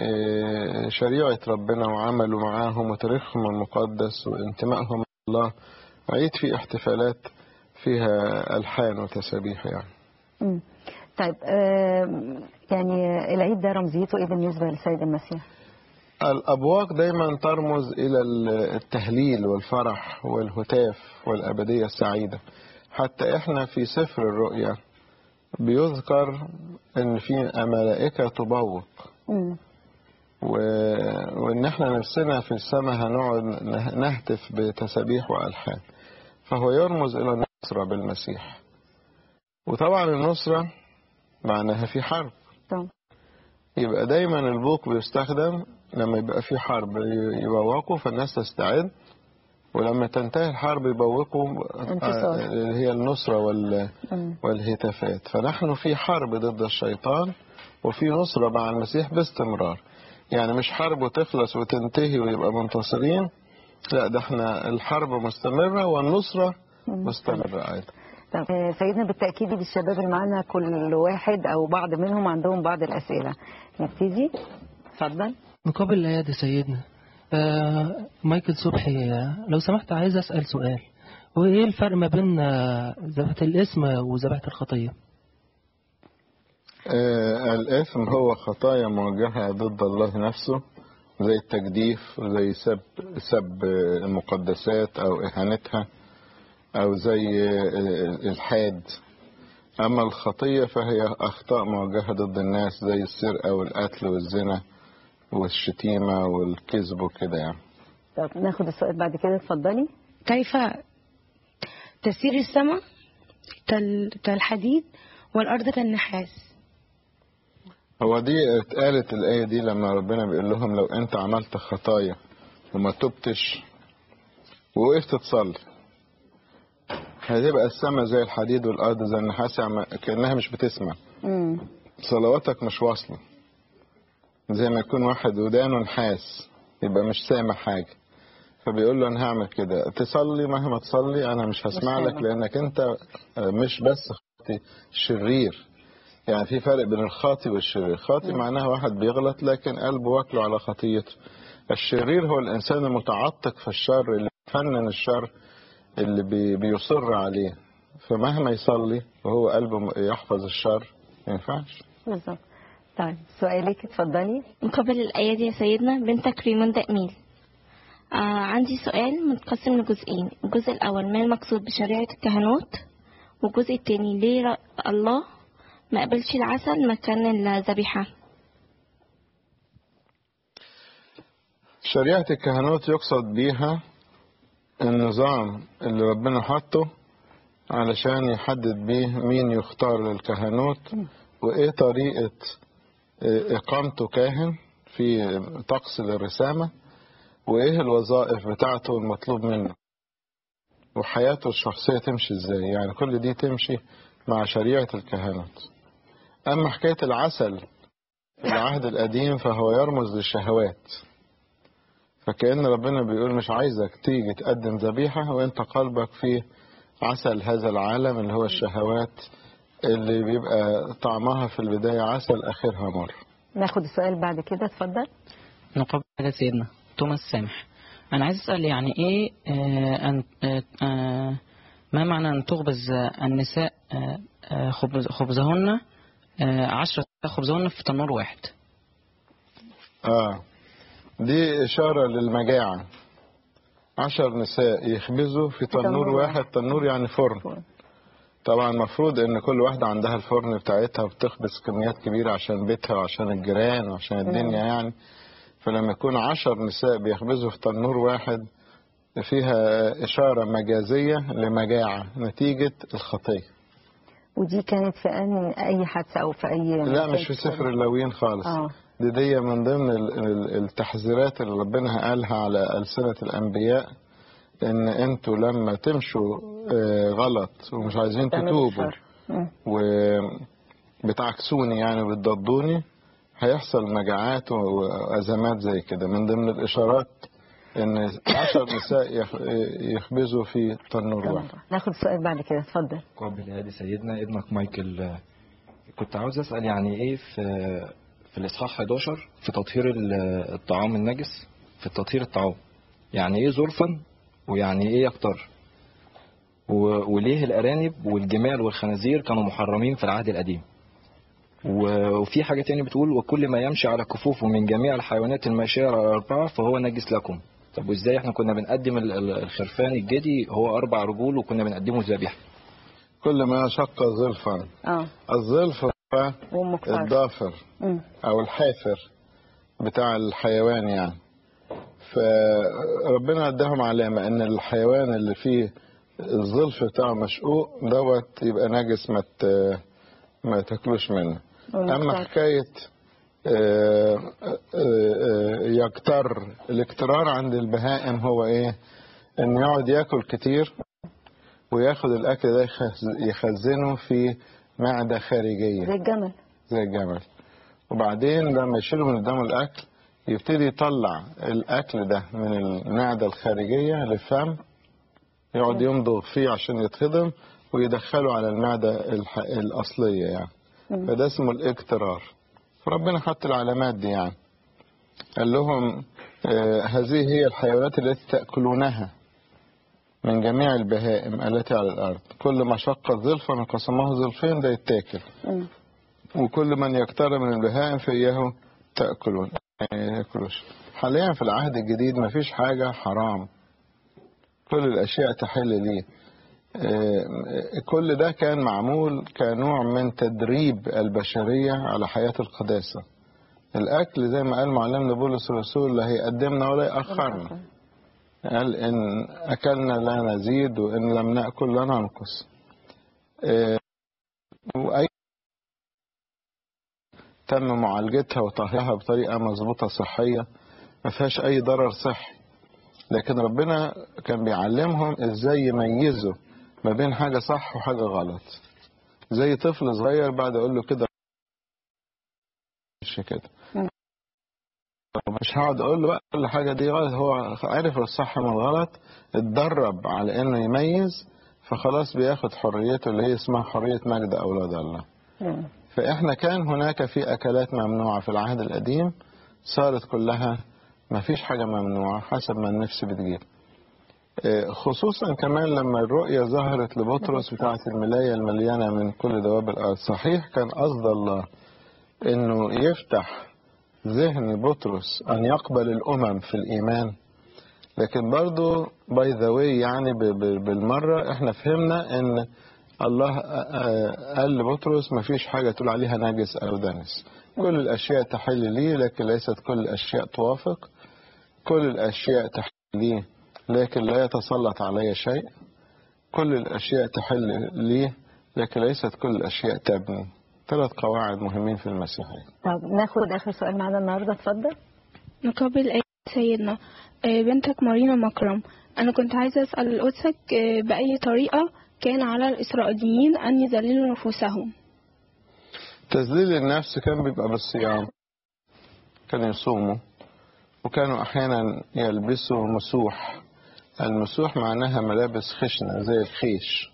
Speaker 2: بشريعة ربنا وعمله معاهم وتاريخهم المقدس وانتمائهم الله عيد فيه احتفالات فيها ألحان وتسابيح يعني
Speaker 1: مم. طيب آم، يعني العيد ده رمزيته إيه بالنسبة للسيد المسيح؟
Speaker 2: الأبواق دايما ترمز إلى التهليل والفرح والهتاف والأبدية السعيدة حتى إحنا في سفر الرؤيا بيذكر إن في ملائكة تبوق
Speaker 1: مم.
Speaker 2: و... وإن إحنا نفسنا في السماء هنقعد نه- نهتف بتسابيح وألحان فهو يرمز إلى النصرة بالمسيح وطبعا النصرة معناها في حرب
Speaker 1: طب.
Speaker 2: يبقى دايما البوق بيستخدم لما يبقى في حرب يبوقوا فالناس تستعد ولما تنتهي الحرب يبوقوا
Speaker 1: انتصار.
Speaker 2: آه، اللي هي النصرة وال...
Speaker 1: مم.
Speaker 2: والهتافات فنحن في حرب ضد الشيطان وفي نصرة مع المسيح باستمرار يعني مش حرب وتخلص وتنتهي ويبقى منتصرين لا ده احنا الحرب مستمرة والنصرة مستمرة أيضا
Speaker 1: طب آه، سيدنا بالتأكيد الشباب اللي معانا كل واحد أو بعض منهم عندهم بعض الأسئلة نبتدي اتفضل
Speaker 3: مقابل الأيادي سيدنا آه مايكل صبحي آه، لو سمحت عايز أسأل سؤال هو إيه الفرق ما بين آه، ذبيحة الاسم وذبيحة الخطية؟
Speaker 2: آه، الإثم هو خطايا موجهة ضد الله نفسه زي التجديف وزي سب سب المقدسات أو إهانتها أو زي آه، الإلحاد أما الخطية فهي أخطاء موجهة ضد الناس زي السرقة والقتل والزنا والشتيمة والكذب وكده يعني
Speaker 1: طب ناخد السؤال بعد كده اتفضلي
Speaker 4: كيف تسير السماء كال- كالحديد والأرض كالنحاس
Speaker 2: هو دي اتقالت الآية دي لما ربنا بيقول لهم لو أنت عملت خطايا وما تبتش ووقفت تصلي هتبقى السماء زي الحديد والأرض زي النحاس يعني كأنها مش بتسمع
Speaker 1: مم.
Speaker 2: صلواتك مش واصلة زي ما يكون واحد ودانه نحاس يبقى مش سامع حاجة فبيقول له أنا هعمل كده تصلي مهما تصلي أنا مش هسمع
Speaker 1: مش
Speaker 2: لك
Speaker 1: سامع.
Speaker 2: لأنك أنت مش بس خاطي شرير يعني في فرق بين الخاطي والشرير الخاطي معناها واحد بيغلط لكن قلبه واكله على خطيته الشرير هو الإنسان المتعتق في الشر اللي بيفنن الشر اللي بي بيصر عليه فمهما يصلي وهو قلبه يحفظ الشر ما ينفعش
Speaker 1: بالظبط طيب سؤالك اتفضلي
Speaker 4: مقابل الآية دي يا سيدنا بنتك ريموندا إميل آه عندي سؤال متقسم لجزئين الجزء الأول ما المقصود بشريعة الكهنوت والجزء التاني ليه ر- الله ما قبلش العسل مكان الذبيحة
Speaker 2: شريعة الكهنوت يقصد بيها النظام اللي ربنا حطه علشان يحدد بيه مين يختار للكهنوت وإيه طريقة آه، إقامته كاهن في طقس للرسامة وإيه الوظائف بتاعته المطلوب منه وحياته الشخصية تمشي إزاي يعني كل دي تمشي مع شريعة الكهنوت أما حكاية العسل في العهد القديم فهو يرمز للشهوات فكأن ربنا بيقول مش عايزك تيجي تقدم ذبيحة وانت قلبك فيه عسل هذا العالم اللي هو الشهوات اللي بيبقى طعمها في البداية عسل آخرها مر
Speaker 1: ناخد السؤال بعد كده اتفضل
Speaker 5: نقابل على سيدنا توماس سامح أنا عايز أسأل يعني إيه آه أن آه آه ما معنى أن تخبز النساء آه آه خبز خبزهن آه عشرة خبزهن في تنور واحد
Speaker 2: آه دي إشارة للمجاعة عشر نساء يخبزوا في
Speaker 1: تنور
Speaker 2: تنور واحد تنور يعني فرن طبعا المفروض ان كل واحدة عندها الفرن بتاعتها وبتخبز كميات كبيرة عشان بيتها وعشان الجيران وعشان الدنيا يعني فلما يكون عشر نساء بيخبزوا في تنور واحد فيها إشارة مجازية لمجاعة نتيجة الخطية
Speaker 1: ودي كانت في أن أي حادثة أو في أي
Speaker 2: لا
Speaker 1: مكان
Speaker 2: مش في سفر اللاويين خالص
Speaker 1: آه.
Speaker 2: دي دي من ضمن ال- ال- التحذيرات اللي ربنا قالها على ألسنة الأنبياء إن أنتوا لما تمشوا آه، غلط ومش عايزين
Speaker 1: تعملوا
Speaker 2: تتوبوا
Speaker 1: الشر. مم.
Speaker 2: وبتعكسوني يعني وبتضدوني هيحصل مجاعات وأزمات زي كده من ضمن الإشارات إن عشر نساء يخ- يخبزوا في تنور
Speaker 1: تمام.
Speaker 2: واحد
Speaker 1: ناخد السؤال بعد كده اتفضل
Speaker 6: قابل هادي سيدنا ابنك مايكل آه، كنت عاوز اسال يعني ايه في في الاصحاح 11 في تطهير ال- الطعام النجس في تطهير الطعام يعني ايه ظرفا ويعني ايه يكتر و- وليه الارانب والجمال والخنازير كانوا محرمين في العهد القديم و- وفي حاجه تاني بتقول وكل ما يمشي على كفوفه من جميع الحيوانات الماشيه على الاربعه فهو نجس لكم طب وازاي احنا كنا بنقدم ال- ال- الخرفان الجدي هو اربع رجول وكنا بنقدمه ذبيحه
Speaker 2: كل ما شق ظلفا
Speaker 1: اه
Speaker 2: الظلف هو
Speaker 1: ومكتر
Speaker 2: الضافر
Speaker 1: مم.
Speaker 2: او الحافر بتاع الحيوان يعني فربنا اداهم علامة ان الحيوان اللي فيه الظلف بتاعه مشقوق دوت يبقى نجس ما ت- ما تاكلوش منه اما
Speaker 1: والمكتر.
Speaker 2: حكاية آه، آه، آه، يكتر الاكترار عند البهائم هو ايه ان يقعد ياكل كتير وياخد الاكل ده يخز- يخزنه في معدة خارجية
Speaker 1: زي الجمل
Speaker 2: زي الجمل وبعدين لما يشيلوا من قدامه الاكل يبتدي يطلع الاكل ده من المعده الخارجيه للفم يقعد يمضغ فيه عشان يتهضم ويدخله على المعده الح... الاصليه يعني
Speaker 1: مم.
Speaker 2: فده اسمه الاكترار فربنا حط العلامات دي يعني قال لهم آه هذه هي الحيوانات التي تاكلونها من جميع البهائم التي على الارض كل ما شق ظلفا وقسمه ظلفين ده يتاكل
Speaker 1: مم.
Speaker 2: وكل من يقترب من البهائم فإياه تأكلون يعني يأكلوش حاليا في العهد الجديد ما فيش حاجة حرام كل الأشياء تحل ليه آه، كل ده كان معمول كنوع من تدريب البشرية على حياة القداسة الأكل زي ما قال معلمنا بولس الرسول لا هيقدمنا ولا يأخرنا قال إن أكلنا لا نزيد وإن لم نأكل لا ننقص آه، وأي تم معالجتها وطهيها بطريقة مظبوطة صحية ما فيهاش أي ضرر صحي لكن ربنا كان بيعلمهم إزاي يميزوا ما بين حاجة صح وحاجة غلط زي طفل صغير بعد أقول له كده مش كده
Speaker 1: مم.
Speaker 2: مش هقعد أقول له بقى كل حاجة دي غلط هو عرف الصح من الغلط اتدرب على إنه يميز فخلاص بياخد حريته اللي هي اسمها حرية مجد أولاد الله
Speaker 1: مم.
Speaker 2: فإحنا كان هناك في أكلات ممنوعة في العهد القديم صارت كلها ما فيش حاجة ممنوعة حسب ما النفس بتجيب آه، خصوصا كمان لما الرؤية ظهرت لبطرس بتاعة الملاية المليانة من كل دواب الأرض صحيح كان قصد الله إنه يفتح ذهن بطرس أن يقبل الأمم في الإيمان لكن برضو باي ذا واي يعني ب- ب- بالمرة احنا فهمنا ان الله آه، قال لبطرس ما فيش حاجة تقول عليها نجس أو دنس كل الأشياء تحل لي لكن ليست كل الأشياء توافق كل الأشياء تحل لي لكن لا يتسلط علي شيء كل الأشياء تحل ليه لكن ليست كل الأشياء تبني ثلاث قواعد مهمين في المسيحية
Speaker 1: طب ناخد اخر سؤال معانا النهارده اتفضل
Speaker 7: نقابل آية سيدنا آه، بنتك مارينا مكرم أنا كنت عايزة أسأل قدسك آه، بأي طريقة كان على الإسرائيليين أن يذللوا نفوسهم
Speaker 2: تذليل النفس كان بيبقى بالصيام كانوا يصوموا وكانوا أحيانا يلبسوا مسوح المسوح معناها ملابس خشنة زي الخيش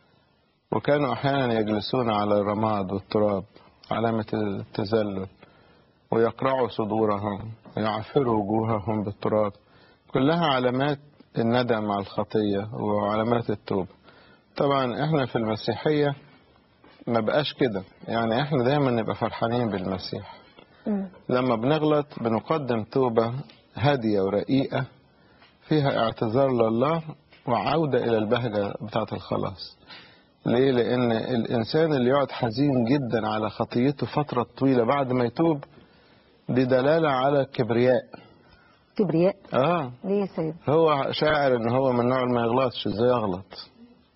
Speaker 2: وكانوا أحيانا يجلسون على الرماد والتراب علامة التذلل ويقرعوا صدورهم ويعفروا وجوههم بالتراب كلها علامات الندم على الخطية وعلامات التوبة طبعا احنا في المسيحية ما بقاش كده يعني احنا دايما نبقى فرحانين بالمسيح لما بنغلط بنقدم توبة هادية ورقيقة فيها اعتذار لله وعودة إلى البهجة بتاعة الخلاص ليه؟ لأن الإنسان اللي يقعد حزين جدا على خطيته فترة طويلة بعد ما يتوب دي دلالة على الكبرياء
Speaker 1: كبرياء
Speaker 2: آه
Speaker 1: ليه يا سيد
Speaker 2: هو شاعر إن هو من نوع اللي ما يغلطش إزاي يغلط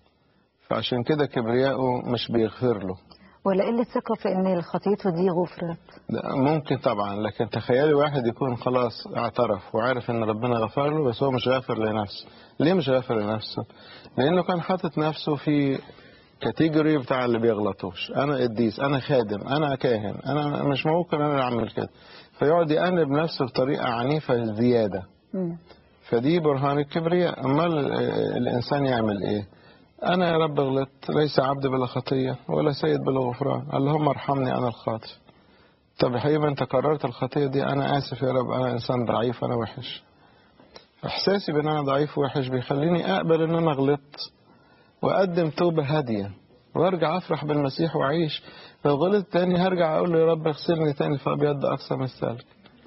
Speaker 2: فعشان كده كبرياءه مش بيغفر له
Speaker 1: ولا قله ثقه في ان خطيته دي غفرت
Speaker 2: ده ممكن طبعا لكن تخيلي واحد يكون خلاص اعترف وعارف ان ربنا غفر له بس هو مش غافر لنفسه ليه مش غافر لنفسه لانه كان حاطط نفسه في كاتيجوري بتاع اللي بيغلطوش انا قديس انا خادم انا كاهن انا مش ممكن انا اعمل كده فيقعد يأنب نفسه بطريقه عنيفه زياده
Speaker 1: مم.
Speaker 2: فدي برهان الكبرياء امال ال- الانسان يعمل ايه انا يا رب غلطت ليس عبد بلا خطيه ولا سيد بلا غفران اللهم ارحمني انا الخاطئ طب يا حبيبي انت قررت الخطيه دي انا اسف يا رب انا انسان ضعيف انا وحش احساسي بان انا ضعيف ووحش بيخليني اقبل ان انا غلطت واقدم توبه هاديه وارجع افرح بالمسيح واعيش لو غلطت تاني هرجع اقول له يا رب اغسلني تاني في ابيض اقصى من الثلج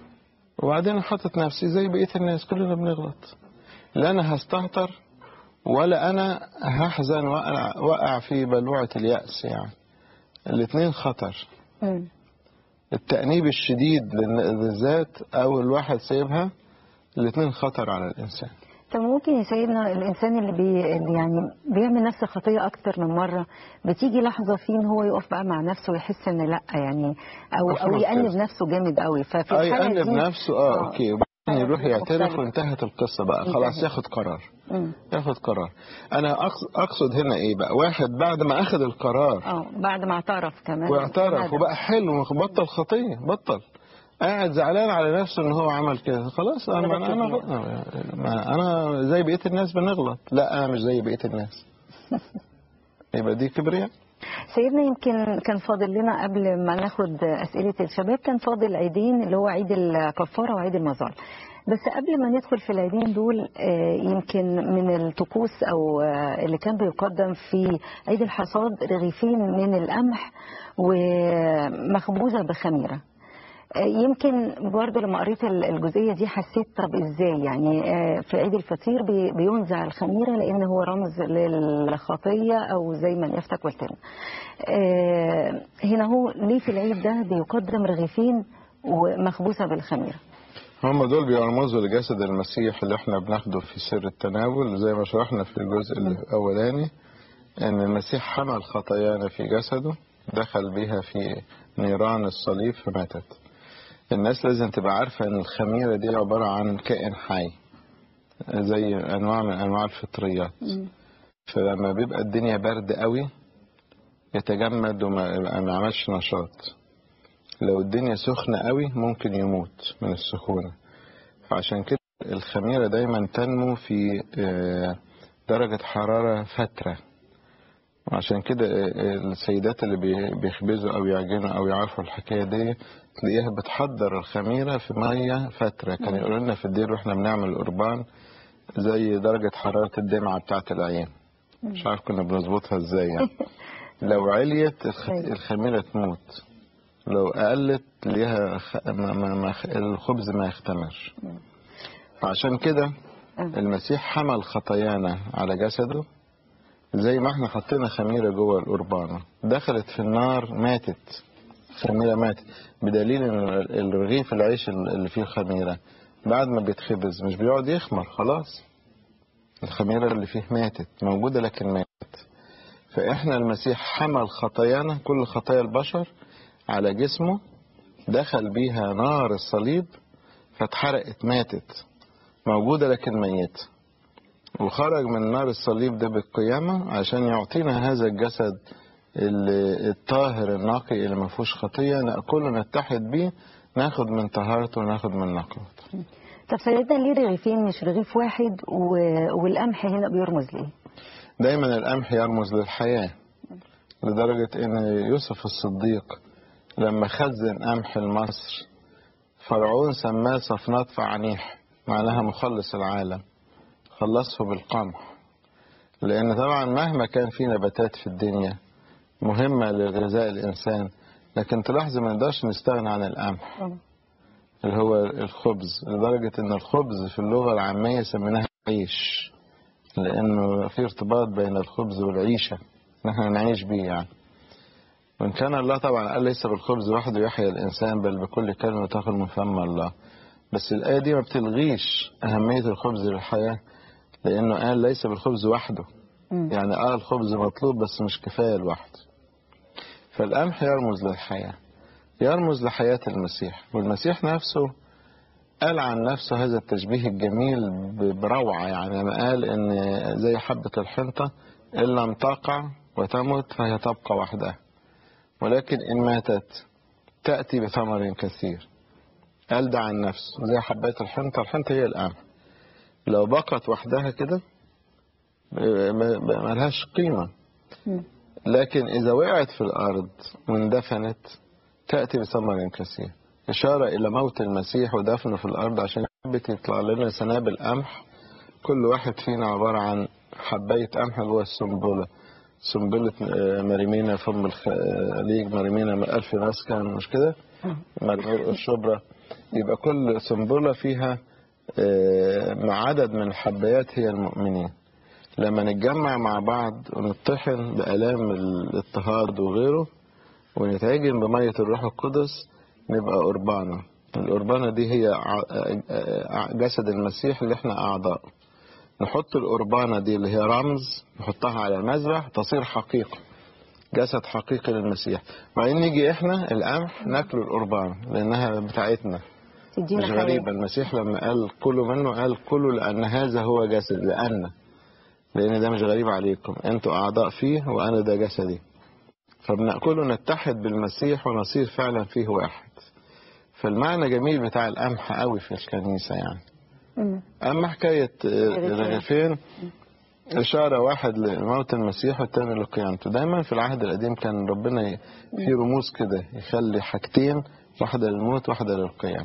Speaker 2: وبعدين حاطط نفسي زي بقيه الناس كلنا بنغلط لا انا هستهتر ولا انا هحزن واقع, وقع في بلوعه الياس يعني الاثنين خطر
Speaker 1: مم.
Speaker 2: التأنيب الشديد للن- للذات او الواحد سايبها الاثنين خطر على الانسان
Speaker 1: طب ممكن يا سيدنا الانسان اللي بي اللي يعني بيعمل نفس الخطيه اكتر من مره بتيجي لحظه فيه ان هو يقف بقى مع نفسه ويحس ان لا يعني او او
Speaker 2: خلاص
Speaker 1: يأنب
Speaker 2: كده.
Speaker 1: نفسه جامد قوي ففي
Speaker 2: اي
Speaker 1: الحاله
Speaker 2: يأنب
Speaker 1: دي
Speaker 2: نفسه اه اوكي وبعدين يروح يعترف
Speaker 1: مختلف.
Speaker 2: وانتهت القصه بقى
Speaker 1: انتهت.
Speaker 2: خلاص ياخد قرار
Speaker 1: مم.
Speaker 2: ياخد قرار انا أقص- اقصد هنا ايه بقى واحد بعد ما اخذ القرار
Speaker 1: اه بعد ما اعترف كمان
Speaker 2: واعترف
Speaker 1: ندم.
Speaker 2: وبقى حلو بطل خطيه بطل قاعد زعلان على نفسه ان هو عمل كده خلاص انا
Speaker 1: غلط
Speaker 2: انا
Speaker 1: كتير.
Speaker 2: انا, ما أنا زي بقيه الناس بنغلط لا انا مش زي بقيه الناس يبقى دي كبرياء
Speaker 1: سيدنا يمكن كان فاضل لنا قبل ما ناخد أسئلة الشباب كان فاضل عيدين اللي هو عيد الكفارة وعيد المظال بس قبل ما ندخل في العيدين دول آه، يمكن من الطقوس أو آه، اللي كان بيقدم في عيد الحصاد رغيفين من القمح ومخبوزة بخميرة آه، يمكن برضه لما قريت ال- الجزئيه دي حسيت طب ازاي يعني آه، في عيد الفطير بي- بينزع الخميره لان هو رمز للخطيه او زي ما يفتك والتن آه، هنا هو ليه في العيد ده بيقدم رغيفين ومخبوزه بالخميره
Speaker 2: هم دول بيرمزوا لجسد المسيح اللي احنا بناخده في سر التناول زي ما شرحنا في الجزء الاولاني ان المسيح حمل خطايانا في جسده دخل بها في نيران الصليب فماتت الناس لازم تبقى عارفة ان الخميرة دي عبارة عن كائن حي زي انواع من انواع الفطريات فلما بيبقى الدنيا برد قوي يتجمد وما ما يعملش نشاط لو الدنيا سخنة قوي ممكن يموت من السخونة فعشان كده الخميرة دايما تنمو في آه، درجة حرارة فترة وعشان كده آه، السيدات اللي بي- بيخبزوا أو يعجنوا أو يعرفوا الحكاية دي تلاقيها بتحضر الخميرة في مية فترة كان يقولوا لنا في الدير واحنا بنعمل قربان زي درجة حرارة الدمعة بتاعة العين مش عارف كنا بنظبطها ازاي يعني لو عليت الخ-
Speaker 1: أيوة.
Speaker 2: الخميرة تموت لو قلت ليها خ... ما ما ما الخبز ما يختمر فعشان كده المسيح حمل خطايانا على جسده زي ما احنا حطينا خميرة جوه القربانة دخلت في النار ماتت خميرة ماتت بدليل ان الرغيف العيش اللي فيه خميرة بعد ما بيتخبز مش بيقعد يخمر خلاص الخميرة اللي فيه ماتت موجودة لكن ماتت فإحنا المسيح حمل خطايانا كل خطايا البشر على جسمه دخل بيها نار الصليب فاتحرقت ماتت موجودة لكن ميتة وخرج من نار الصليب ده بالقيامة عشان يعطينا هذا الجسد ال- الطاهر النقي اللي ما فيهوش خطية نأكله نتحد بيه ناخد من طهارته وناخد من نقوته
Speaker 1: طب سيدنا ليه رغيفين مش رغيف واحد و... والقمح هنا بيرمز ليه؟
Speaker 2: دايما القمح يرمز للحياة لدرجة ان يوسف الصديق لما خزن قمح لمصر فرعون سماه صفنات فعنيح معناها مخلص العالم خلصه بالقمح لان طبعا مهما كان في نباتات في الدنيا مهمة لغذاء الانسان لكن تلاحظ ما نقدرش نستغنى عن القمح اللي هو الخبز لدرجة ان الخبز في اللغة العامية سميناها عيش لانه في ارتباط بين الخبز والعيشة نحن نعيش بيه يعني وان كان الله طبعا قال ليس بالخبز وحده يحيى الانسان بل بكل كلمة تخرج من فم الله بس الآية دي ما بتلغيش أهمية الخبز للحياة لأنه قال ليس بالخبز وحده
Speaker 1: مم.
Speaker 2: يعني اه الخبز مطلوب بس مش كفاية لوحده فالقمح يرمز للحياة يرمز لحياة المسيح والمسيح نفسه قال عن نفسه هذا التشبيه الجميل ب- بروعة يعني لما قال ان زي حبة الحنطة ان لم تقع وتمت فهي تبقى وحدها ولكن ان ماتت تأتي بثمر كثير قال ده عن نفسه زي حبات الحنطة الحنطة هي القمح لو بقت وحدها كده ب- ب- ب- ملهاش قيمة
Speaker 1: مم.
Speaker 2: لكن إذا وقعت في الأرض واندفنت تأتي بثمر كثير إشارة إلى موت المسيح ودفنه في الأرض عشان يثبت يطلع لنا سنابل قمح كل واحد فينا عبارة عن حباية قمح جوه السنبلة سنبلة آه، مريمينا فم الخليج مريمينا ألف مسكن مش كده؟ مرمور الشبرا يبقى كل سنبلة فيها آه، مع عدد من الحبايات هي المؤمنين لما نتجمع مع بعض ونطحن بآلام الاضطهاد وغيره ونتعجن بمية الروح القدس نبقى قربانة القربانة دي هي ع- ع- جسد المسيح اللي احنا أعضاء نحط القربانة دي اللي هي رمز نحطها على المذبح تصير حقيقة جسد حقيقي للمسيح وبعدين نيجي احنا القمح ناكل القربان لأنها بتاعتنا
Speaker 1: تدينا
Speaker 2: مش
Speaker 1: حياة.
Speaker 2: غريبة المسيح لما قال كلوا منه قال كلوا لأن هذا هو جسد لأن لأن ده مش غريب عليكم أنتوا أعضاء فيه وأنا ده جسدي فبنأكله نتحد بالمسيح ونصير فعلا فيه واحد فالمعنى جميل بتاع القمح قوي في الكنيسة يعني
Speaker 1: مم.
Speaker 2: أما حكاية آه، رغيفين إشارة واحد لموت المسيح والتاني لقيامته دايما في العهد القديم كان ربنا ي- في رموز كده يخلي حاجتين واحدة للموت واحدة للقيامة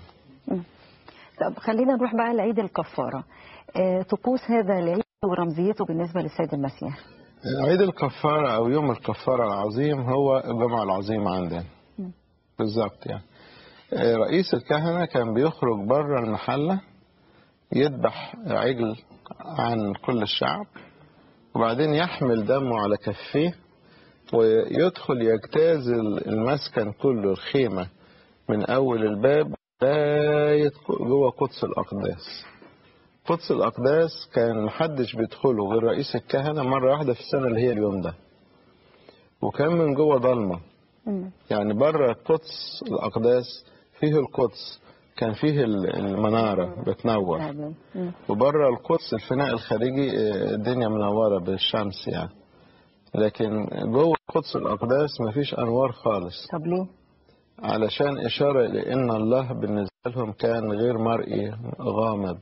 Speaker 1: طب خلينا نروح بقى لعيد الكفارة آه، طقوس هذا العيد ورمزيته بالنسبة للسيد المسيح
Speaker 2: عيد الكفارة أو يوم الكفارة العظيم هو الجمعة العظيمة عندنا بالظبط يعني آه، رئيس الكهنة كان بيخرج بره المحلة يذبح عجل عن كل الشعب وبعدين يحمل دمه على كفيه ويدخل يجتاز المسكن كله الخيمة من أول الباب لغاية جوه قدس الأقداس قدس الأقداس كان محدش بيدخله غير رئيس الكهنة مرة واحدة في السنة اللي هي اليوم ده وكان من جوه ضلمة
Speaker 1: مم.
Speaker 2: يعني بره قدس الأقداس فيه القدس كان فيه المنارة بتنور
Speaker 1: مم.
Speaker 2: وبره القدس الفناء الخارجي آه، الدنيا منورة بالشمس يعني لكن جوه قدس الأقداس مفيش أنوار خالص
Speaker 1: طب ليه؟
Speaker 2: علشان إشارة لأن الله بالنسبة لهم كان غير مرئي غامض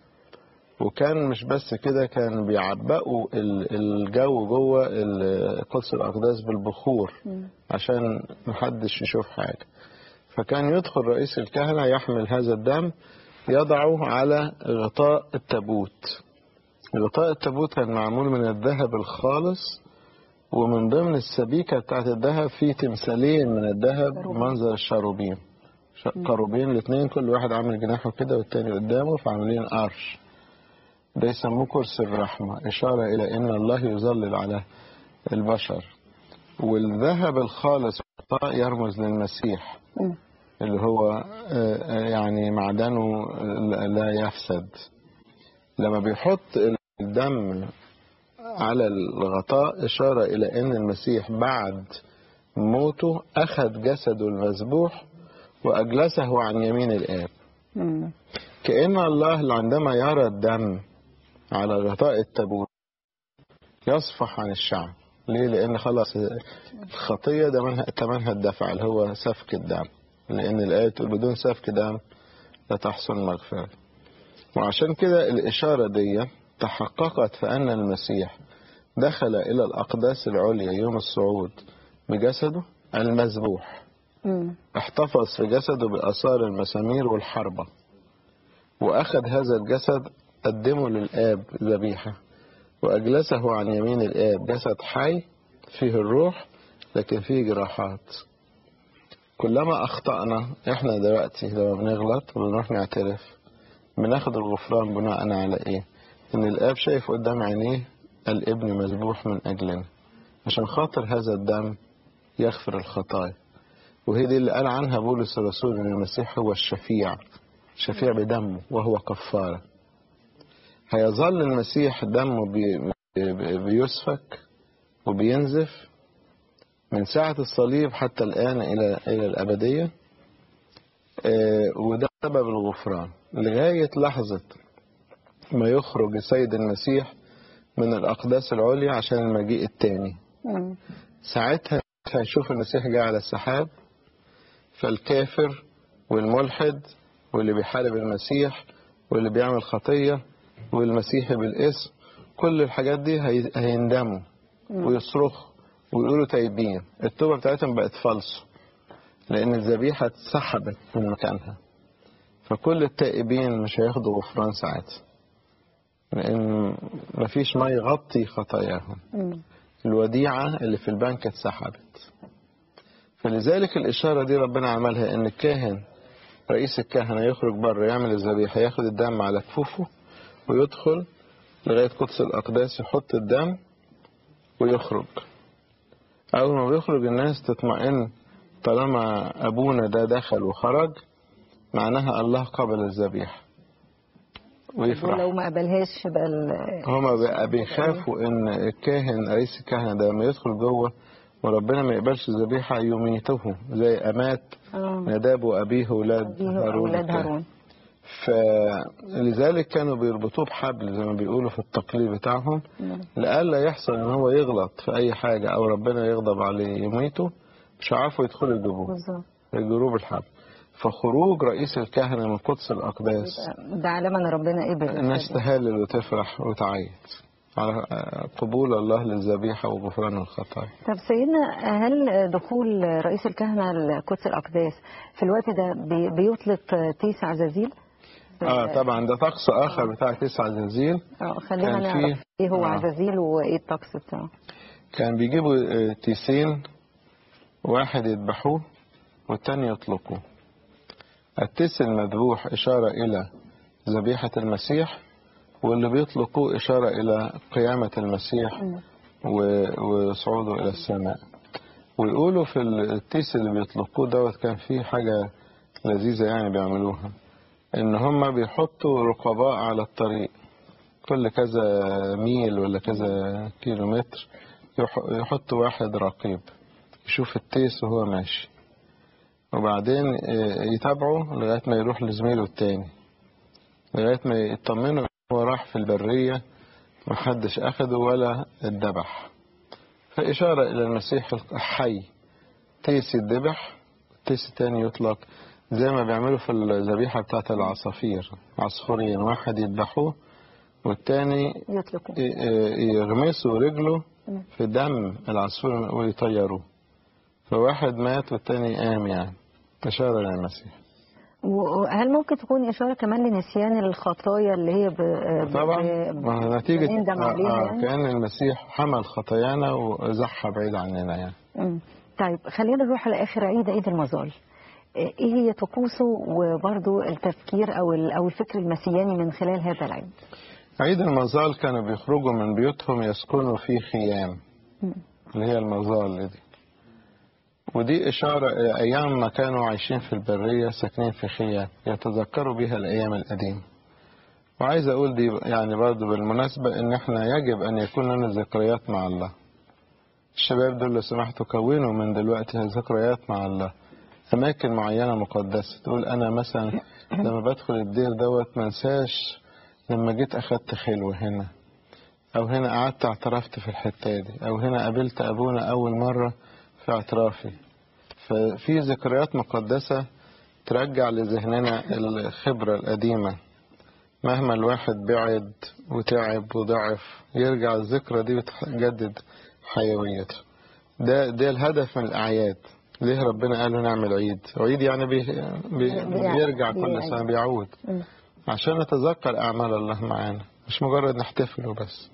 Speaker 2: وكان مش بس كده كان بيعبقوا ال- الجو جوه ال- قدس الأقداس بالبخور عشان محدش يشوف حاجة فكان يدخل رئيس الكهنة يحمل هذا الدم يضعه على غطاء التابوت غطاء التابوت كان معمول من الذهب الخالص ومن ضمن السبيكة بتاعت الذهب في تمثالين من الذهب منظر الشاروبيم ش- كروبين الاثنين كل واحد عامل جناحه كده والتاني قدامه فعاملين قرش ده يسموه كرسي الرحمة إشارة إلى أن الله يظلل على البشر والذهب الخالص يرمز للمسيح
Speaker 1: مم.
Speaker 2: اللي هو آه، آه، يعني معدنه لا يفسد لما بيحط الدم على الغطاء إشارة إلى أن المسيح بعد موته أخذ جسده المذبوح وأجلسه عن يمين الآب
Speaker 1: مم.
Speaker 2: كأن الله عندما يرى الدم على غطاء التابوت يصفح عن الشعب ليه؟ لأن خلاص الخطية ده منها تمنها الدفع اللي هو سفك الدم لأن الآية تقول بدون سفك دم لا تحصل مغفرة وعشان كده الإشارة دي تحققت في أن المسيح دخل إلى الأقداس العليا يوم الصعود بجسده المذبوح
Speaker 1: مم.
Speaker 2: احتفظ في جسده بآثار المسامير والحربة وأخذ هذا الجسد قدمه للآب ذبيحة وأجلسه عن يمين الآب جسد حي فيه الروح لكن فيه جراحات كلما أخطأنا إحنا دلوقتي لما بنغلط وبنروح نعترف بناخد الغفران بناء على إيه؟ إن الآب شايف قدام عينيه الابن مذبوح من أجلنا عشان خاطر هذا الدم يغفر الخطايا وهي دي اللي قال عنها بولس الرسول ان المسيح هو الشفيع شفيع بدمه وهو كفارة هيظل المسيح دمه بي بي- بيسفك وبينزف من ساعة الصليب حتى الآن إلى إلى الأبدية آه، وده سبب الغفران لغاية لحظة ما يخرج السيد المسيح من الأقداس العليا عشان المجيء التاني
Speaker 1: مم.
Speaker 2: ساعتها هيشوف المسيح جاي على السحاب فالكافر والملحد واللي بيحارب المسيح واللي بيعمل خطية والمسيحي بالاسم كل الحاجات دي هي- هيندموا ويصرخوا ويقولوا تايبين التوبة بتاعتهم بقت فالصو لأن الذبيحة اتسحبت من مكانها فكل التائبين مش هياخدوا غفران ساعتها لأن مفيش ما يغطي خطاياهم
Speaker 1: مم.
Speaker 2: الوديعة اللي في البنك اتسحبت فلذلك الإشارة دي ربنا عملها إن الكاهن رئيس الكهنة يخرج بره يعمل الذبيحة ياخد الدم على كفوفه ويدخل لغاية قدس الأقداس يحط الدم ويخرج أول ما بيخرج الناس تطمئن طالما أبونا ده دخل وخرج معناها الله قبل الذبيحة ويفرح
Speaker 1: ولو ما قبلهاش يبقى ال-
Speaker 2: هما بقى بيخافوا ان الكاهن رئيس الكهنة ده لما يدخل جوه وربنا ما يقبلش الذبيحة يميته زي أمات
Speaker 1: آه.
Speaker 2: نداب وأبيه أولاد
Speaker 1: أبيه
Speaker 2: هارون
Speaker 1: أولاد
Speaker 2: الكاهن.
Speaker 1: هارون
Speaker 2: فلذلك كانوا بيربطوه بحبل زي ما بيقولوا في التقليد بتاعهم لئلا يحصل ان هو يغلط في اي حاجة او ربنا يغضب عليه يميته مش عارفوا يدخلوا يجيبوه
Speaker 1: بالظبط
Speaker 2: يجروه بالحبل فخروج رئيس الكهنة من قدس الأقداس
Speaker 1: ده علامة ان ربنا قبل
Speaker 2: الناس تهلل وتفرح وتعيط على قبول الله للذبيحة وغفران الخطايا
Speaker 1: طب سيدنا هل دخول رئيس الكهنة لقدس الأقداس في الوقت ده بي- بيطلق تيس عزازيل؟
Speaker 2: اه طبعا ده طقس اخر بتاع تسعة زنزيل
Speaker 1: اه خلينا
Speaker 2: كان
Speaker 1: نعرف
Speaker 2: فيه-
Speaker 1: ايه هو
Speaker 2: آه.
Speaker 1: عزازيل وايه الطقس بتاعه
Speaker 2: كان بيجيبوا آه، تيسين واحد يذبحوه والتاني يطلقوه التيس المذبوح إشارة إلى ذبيحة المسيح واللي بيطلقوه إشارة إلى قيامة المسيح و- وصعوده إلى السماء ويقولوا في التيس اللي بيطلقوه دوت كان فيه حاجة لذيذة يعني بيعملوها إن هما بيحطوا رقباء على الطريق كل كذا ميل ولا كذا كيلو متر يح- يحطوا واحد رقيب يشوف التيس وهو ماشي وبعدين آه، يتابعه لغاية ما يروح لزميله التاني لغاية ما يطمنوا إن هو راح في البرية محدش أخده ولا اتذبح فإشارة إلى المسيح الحي تيس يتذبح تيس التاني يطلق زي ما بيعملوا في الذبيحة بتاعت العصافير عصفورين واحد يذبحوه والتاني
Speaker 1: يطلقوا
Speaker 2: ي- يغمسوا رجله في دم العصفور ويطيروه فواحد مات والتاني قام يعني إشارة للمسيح
Speaker 1: وهل ممكن تكون إشارة كمان لنسيان الخطايا اللي هي ب... ب-
Speaker 2: طبعا
Speaker 1: ب-
Speaker 2: ما هو نتيجة
Speaker 1: بنندم
Speaker 2: آه
Speaker 1: عليها
Speaker 2: آه
Speaker 1: يعني؟
Speaker 2: كان المسيح حمل خطايانا وزحها بعيد عننا يعني
Speaker 1: مم. طيب خلينا نروح لآخر عيد عيد المظال ايه هي طقوسه وبرضه التفكير او ال- او الفكر المسياني من خلال هذا العيد
Speaker 2: عيد المظال كانوا بيخرجوا من بيوتهم يسكنوا في خيام اللي هي المظال دي ودي إشارة إلى أيام ما كانوا عايشين في البرية ساكنين في خيام يتذكروا بها الأيام القديمة وعايز أقول دي يعني برضو بالمناسبة إن إحنا يجب أن يكون لنا ذكريات مع الله الشباب دول لو سمحتوا كونوا من دلوقتي ذكريات مع الله أماكن معينة مقدسة تقول أنا مثلا لما بدخل الدير دوت منساش لما جيت أخدت خلوة هنا أو هنا قعدت اعترفت في الحتة دي أو هنا قابلت أبونا أول مرة في اعترافي ففي ذكريات مقدسة ترجع لذهننا الخبرة القديمة مهما الواحد بعد وتعب وضعف يرجع الذكرى دي وتجدد حيويته ده ده الهدف من الأعياد ليه ربنا قال له نعمل عيد عيد يعني بي بي بيرجع كل سنة بيعود
Speaker 1: مم.
Speaker 2: عشان نتذكر أعمال الله معانا مش مجرد نحتفل وبس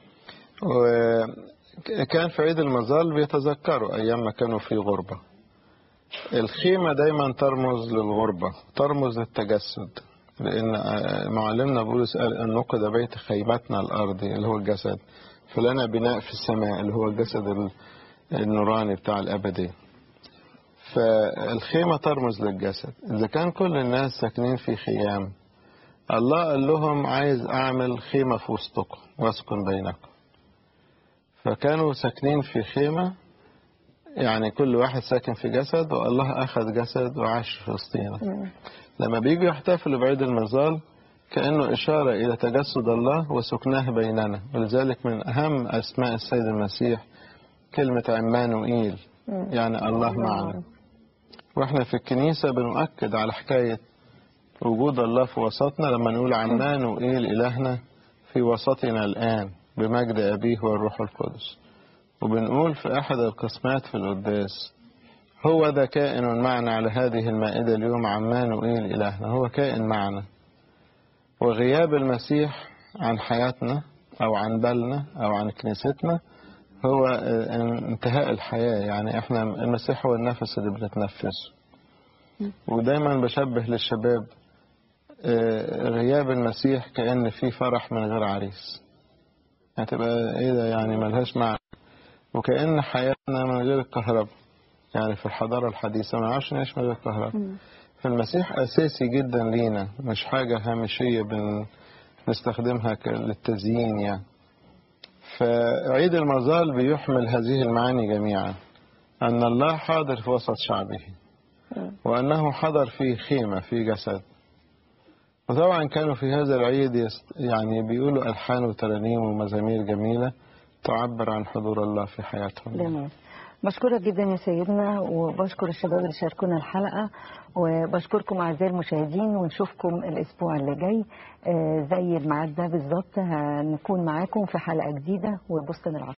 Speaker 2: وكان في عيد المظال بيتذكروا أيام ما كانوا في غربة الخيمة دايما ترمز للغربة ترمز للتجسد لأن معلمنا بولس قال أن نقد بيت خيمتنا الأرضي اللي هو الجسد فلنا بناء في السماء اللي هو الجسد النوراني بتاع الأبدي فالخيمة ترمز للجسد إذا كان كل الناس ساكنين في خيام الله قال لهم عايز أعمل خيمة في وسطكم وأسكن بينكم فكانوا ساكنين في خيمة يعني كل واحد ساكن في جسد والله أخذ جسد وعاش في وسطينا لما بيجوا يحتفلوا بعيد المظال كأنه إشارة إلى تجسد الله وسكناه بيننا ولذلك من أهم أسماء السيد المسيح كلمة عمانوئيل يعني الله معنا وإحنا في الكنيسة بنؤكد على حكاية وجود الله في وسطنا لما نقول عمانوئيل إلهنا في وسطنا الآن بمجد أبيه والروح القدس وبنقول في أحد القسمات في القداس هو ذا كائن معنا على هذه المائدة اليوم عمانوئيل إلهنا هو كائن معنا وغياب المسيح عن حياتنا أو عن بالنا أو عن كنيستنا هو انتهاء الحياة يعني احنا المسيح هو النفس اللي بنتنفسه ودايما بشبه للشباب غياب المسيح كأن في فرح من غير عريس هتبقى ايه ده يعني ملهاش معنى وكأن حياتنا من غير الكهرباء يعني في الحضارة الحديثة ما نعرفش نعيش من غير الكهرباء فالمسيح أساسي جدا لينا مش حاجة هامشية بنستخدمها للتزيين يعني فعيد المظال بيحمل هذه المعاني جميعا أن الله حاضر في وسط شعبه وأنه حضر في خيمة في جسد وطبعا كانوا في هذا العيد يست... يعني بيقولوا ألحان وترانيم ومزامير جميلة تعبر عن حضور الله في حياتهم
Speaker 1: جميل بشكرك جدا يا سيدنا وبشكر الشباب اللي شاركونا الحلقة وبشكركم أعزائي المشاهدين ونشوفكم الأسبوع اللي جاي زي الميعاد ده بالظبط هنكون معاكم في حلقة جديدة وبستان العصر